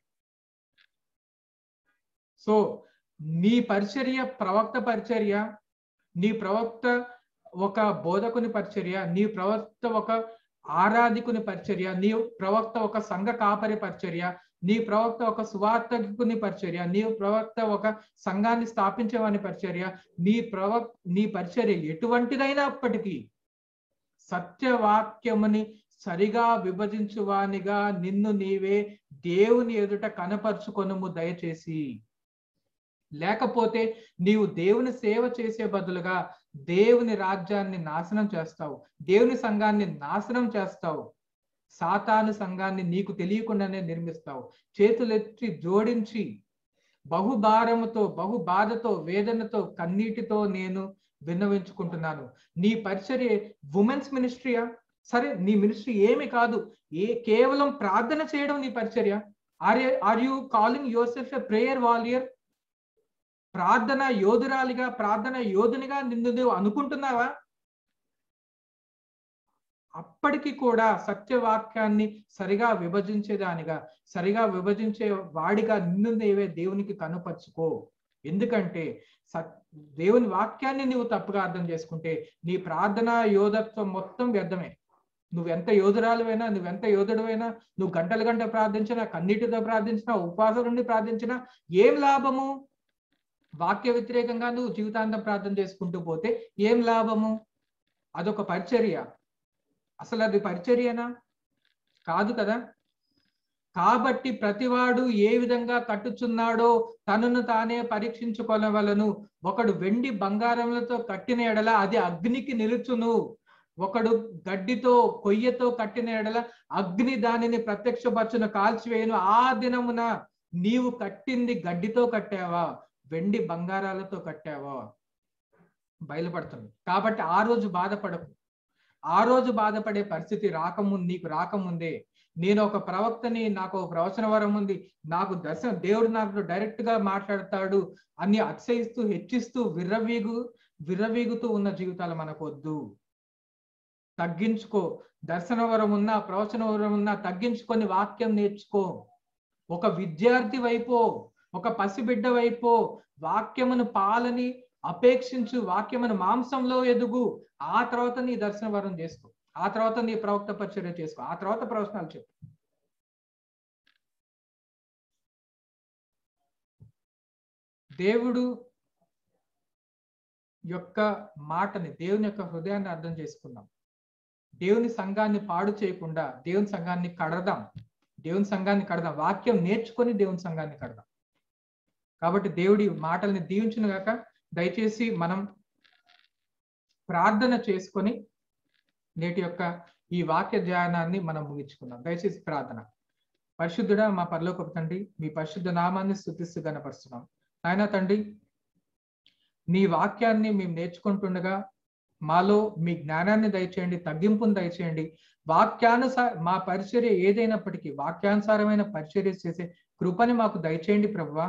సో నీ పరిచర్య ప్రవక్త పరిచర్య నీ ప్రవక్త ఒక బోధకుని పరిచర్య నీ ప్రవక్త ఒక ఆరాధికుని పరిచర్య నీ ప్రవక్త ఒక సంఘ కాపరి పరిచర్య నీ ప్రవక్త ఒక సువార్తకుని పరిచర్య నీ ప్రవక్త ఒక సంఘాన్ని స్థాపించేవాని పరిచర్య నీ ప్రవక్ నీ పరిచర్య ఎటువంటిదైనప్పటికీ సత్యవాక్యముని సరిగా విభజించువానిగా నిన్ను నీవే దేవుని ఎదుట కనపరుచుకొనుము దయచేసి లేకపోతే నీవు దేవుని సేవ చేసే బదులుగా దేవుని రాజ్యాన్ని నాశనం చేస్తావు దేవుని సంఘాన్ని నాశనం చేస్తావు సాతాను సంఘాన్ని నీకు తెలియకుండానే నిర్మిస్తావు చేతులెత్తి జోడించి బహుభారముతో బహు బాధతో వేదనతో కన్నీటితో నేను విన్నవించుకుంటున్నాను నీ పరిచర్య ఉమెన్స్ మినిస్ట్రీయా సరే నీ మినిస్ట్రీ ఏమి కాదు ఏ కేవలం ప్రార్థన చేయడం నీ పరిచర్య are are you calling yourself a prayer warrior ప్రార్థన యోధురాలిగా ప్రార్థన యోధునిగా నిన్ను నువ్వు అనుకుంటున్నావా అప్పటికి కూడా సత్యవాక్యాన్ని సరిగా విభజించేదానిగా సరిగా విభజించే వాడిగా నిన్ను నీవే దేవునికి కనుపరుచుకో ఎందుకంటే సత్ దేవుని వాక్యాన్ని నువ్వు తప్పుగా అర్థం చేసుకుంటే నీ ప్రార్థన యోధత్వం మొత్తం వ్యర్థమే నువ్వెంత యోధురాలువైనా నువ్వెంత యోధుడువైనా నువ్వు గంటలు గంట ప్రార్థించినా కన్నీటితో ప్రార్థించినా ఉపవాసం నుండి ప్రార్థించినా ఏం లాభము వాక్య వ్యతిరేకంగా నువ్వు జీవితాంతం ప్రార్థన చేసుకుంటూ పోతే ఏం లాభము అదొక పరిచర్య అసలు అది పరిచర్యనా కాదు కదా కాబట్టి ప్రతివాడు ఏ విధంగా కట్టుచున్నాడో తనను తానే పరీక్షించుకొనవలను ఒకడు వెండి బంగారములతో కట్టిన ఎడల అది అగ్నికి నిలుచును ఒకడు గడ్డితో కొయ్యతో కట్టిన ఎడల అగ్ని దానిని ప్రత్యక్షపరచును కాల్చివేయను ఆ దినమున నీవు కట్టింది గడ్డితో కట్టావా వెండి బంగారాలతో కట్టావా బయలుపడుతుంది కాబట్టి ఆ రోజు బాధపడకు ఆ రోజు బాధపడే పరిస్థితి రాకముందు నీకు రాకముందే నేను ఒక ప్రవక్తని నాకు ఒక ప్రవచన వరం ఉంది నాకు దర్శనం దేవుడు నాకు డైరెక్ట్ గా మాట్లాడతాడు అని అతిశయిస్తూ హెచ్చిస్తూ విర్రవీగు విర్రవీగుతూ ఉన్న జీవితాలు మనకు వద్దు తగ్గించుకో దర్శన వరం ఉన్నా ప్రవచన వరం ఉన్నా తగ్గించుకొని వాక్యం నేర్చుకో ఒక విద్యార్థి వైపో ఒక పసిబిడ్డ వైపో వాక్యమును పాలని అపేక్షించు వాక్యమును మాంసంలో ఎదుగు ఆ తర్వాత నీ దర్శన వరం చేసుకో ఆ తర్వాత నీ ప్రవక్త పరిచర్య చేసుకో ఆ తర్వాత ప్రవచనాలు చెప్పు దేవుడు యొక్క మాటని దేవుని యొక్క హృదయాన్ని అర్థం చేసుకుందాం దేవుని సంఘాన్ని పాడు చేయకుండా దేవుని సంఘాన్ని కడదాం దేవుని సంఘాన్ని కడదాం వాక్యం నేర్చుకొని దేవుని సంఘాన్ని కడదాం కాబట్టి దేవుడి మాటల్ని దీవించిన గాక దయచేసి మనం ప్రార్థన చేసుకొని నేటి యొక్క ఈ వాక్య ధ్యానాన్ని మనం ముగించుకుందాం దయచేసి ప్రార్థన పరిశుద్ధుడా మా పరలోకపు తండ్రి మీ పరిశుద్ధ నామాన్ని స్థుతిస్తూ గనపరుస్తున్నాం నాయన తండ్రి నీ వాక్యాన్ని మేము నేర్చుకుంటుండగా మాలో మీ జ్ఞానాన్ని దయచేయండి తగ్గింపును దయచేయండి వాక్యానుసార మా పరిచర్య ఏదైనప్పటికీ వాక్యానుసారమైన పరిచర్య చేసే కృపని మాకు దయచేయండి ప్రభువా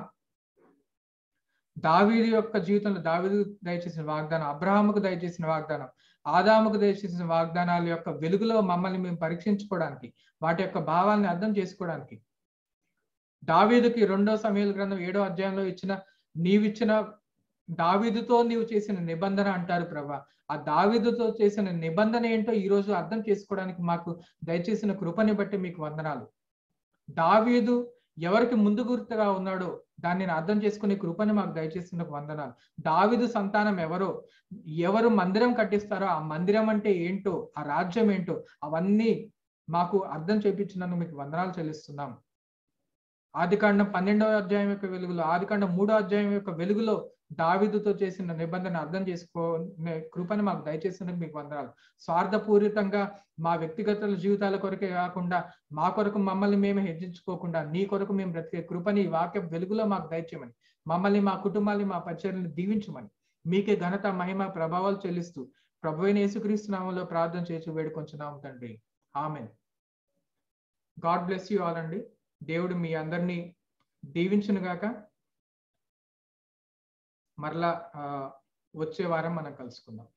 దావీదు యొక్క జీవితంలో దావీదు దయచేసిన వాగ్దానం అబ్రహాముకు దయచేసిన వాగ్దానం ఆదాముకు దయచేసిన వాగ్దానాల యొక్క వెలుగులో మమ్మల్ని మేము పరీక్షించుకోవడానికి వాటి యొక్క భావాల్ని అర్థం చేసుకోవడానికి దావీదుకి రెండో సమయాల గ్రంథం ఏడో అధ్యాయంలో ఇచ్చిన నీవిచ్చిన దావీదుతో నీవు చేసిన నిబంధన అంటారు ప్రభా ఆ దావీదుతో చేసిన నిబంధన ఏంటో ఈ రోజు అర్థం చేసుకోవడానికి మాకు దయచేసిన కృపని బట్టి మీకు వందనాలు దావీదు ఎవరికి ముందు గుర్తుగా ఉన్నాడో దాన్ని అర్థం చేసుకునే కృపని మాకు దయచేసిన వందనాలు దావిదు సంతానం ఎవరో ఎవరు మందిరం కట్టిస్తారో ఆ మందిరం అంటే ఏంటో ఆ రాజ్యం ఏంటో అవన్నీ మాకు అర్థం చేపించినందుకు మీకు వందనాలు చెల్లిస్తున్నాం ఆదికాండం పన్నెండవ అధ్యాయం యొక్క వెలుగులో ఆదికాండం మూడో అధ్యాయం యొక్క వెలుగులో దావిదుతో చేసిన నిబంధన అర్థం చేసుకునే కృపని మాకు దయచేసినందుకు మీకు వందనాలు స్వార్థపూరితంగా మా వ్యక్తిగత జీవితాల కొరకే కాకుండా మా కొరకు మమ్మల్ని మేము హెచ్చించుకోకుండా నీ కొరకు మేము బ్రతికే కృపని ఈ వాక్య వెలుగులో మాకు దయచేయమని మమ్మల్ని మా కుటుంబాన్ని మా పరిచర్యలను దీవించమని మీకే ఘనత మహిమ ప్రభావాలు చెల్లిస్తూ ప్రభు అయిన యేసుక్రీస్తు నామంలో ప్రార్థన చేసి వేడుకొంచున్నాము తండ్రి ఆమె గాడ్ బ్లెస్ యూ ఆల్ అండి దేవుడు మీ అందరినీ దీవించును గాక మరలా వచ్చే వారం మనం కలుసుకుందాం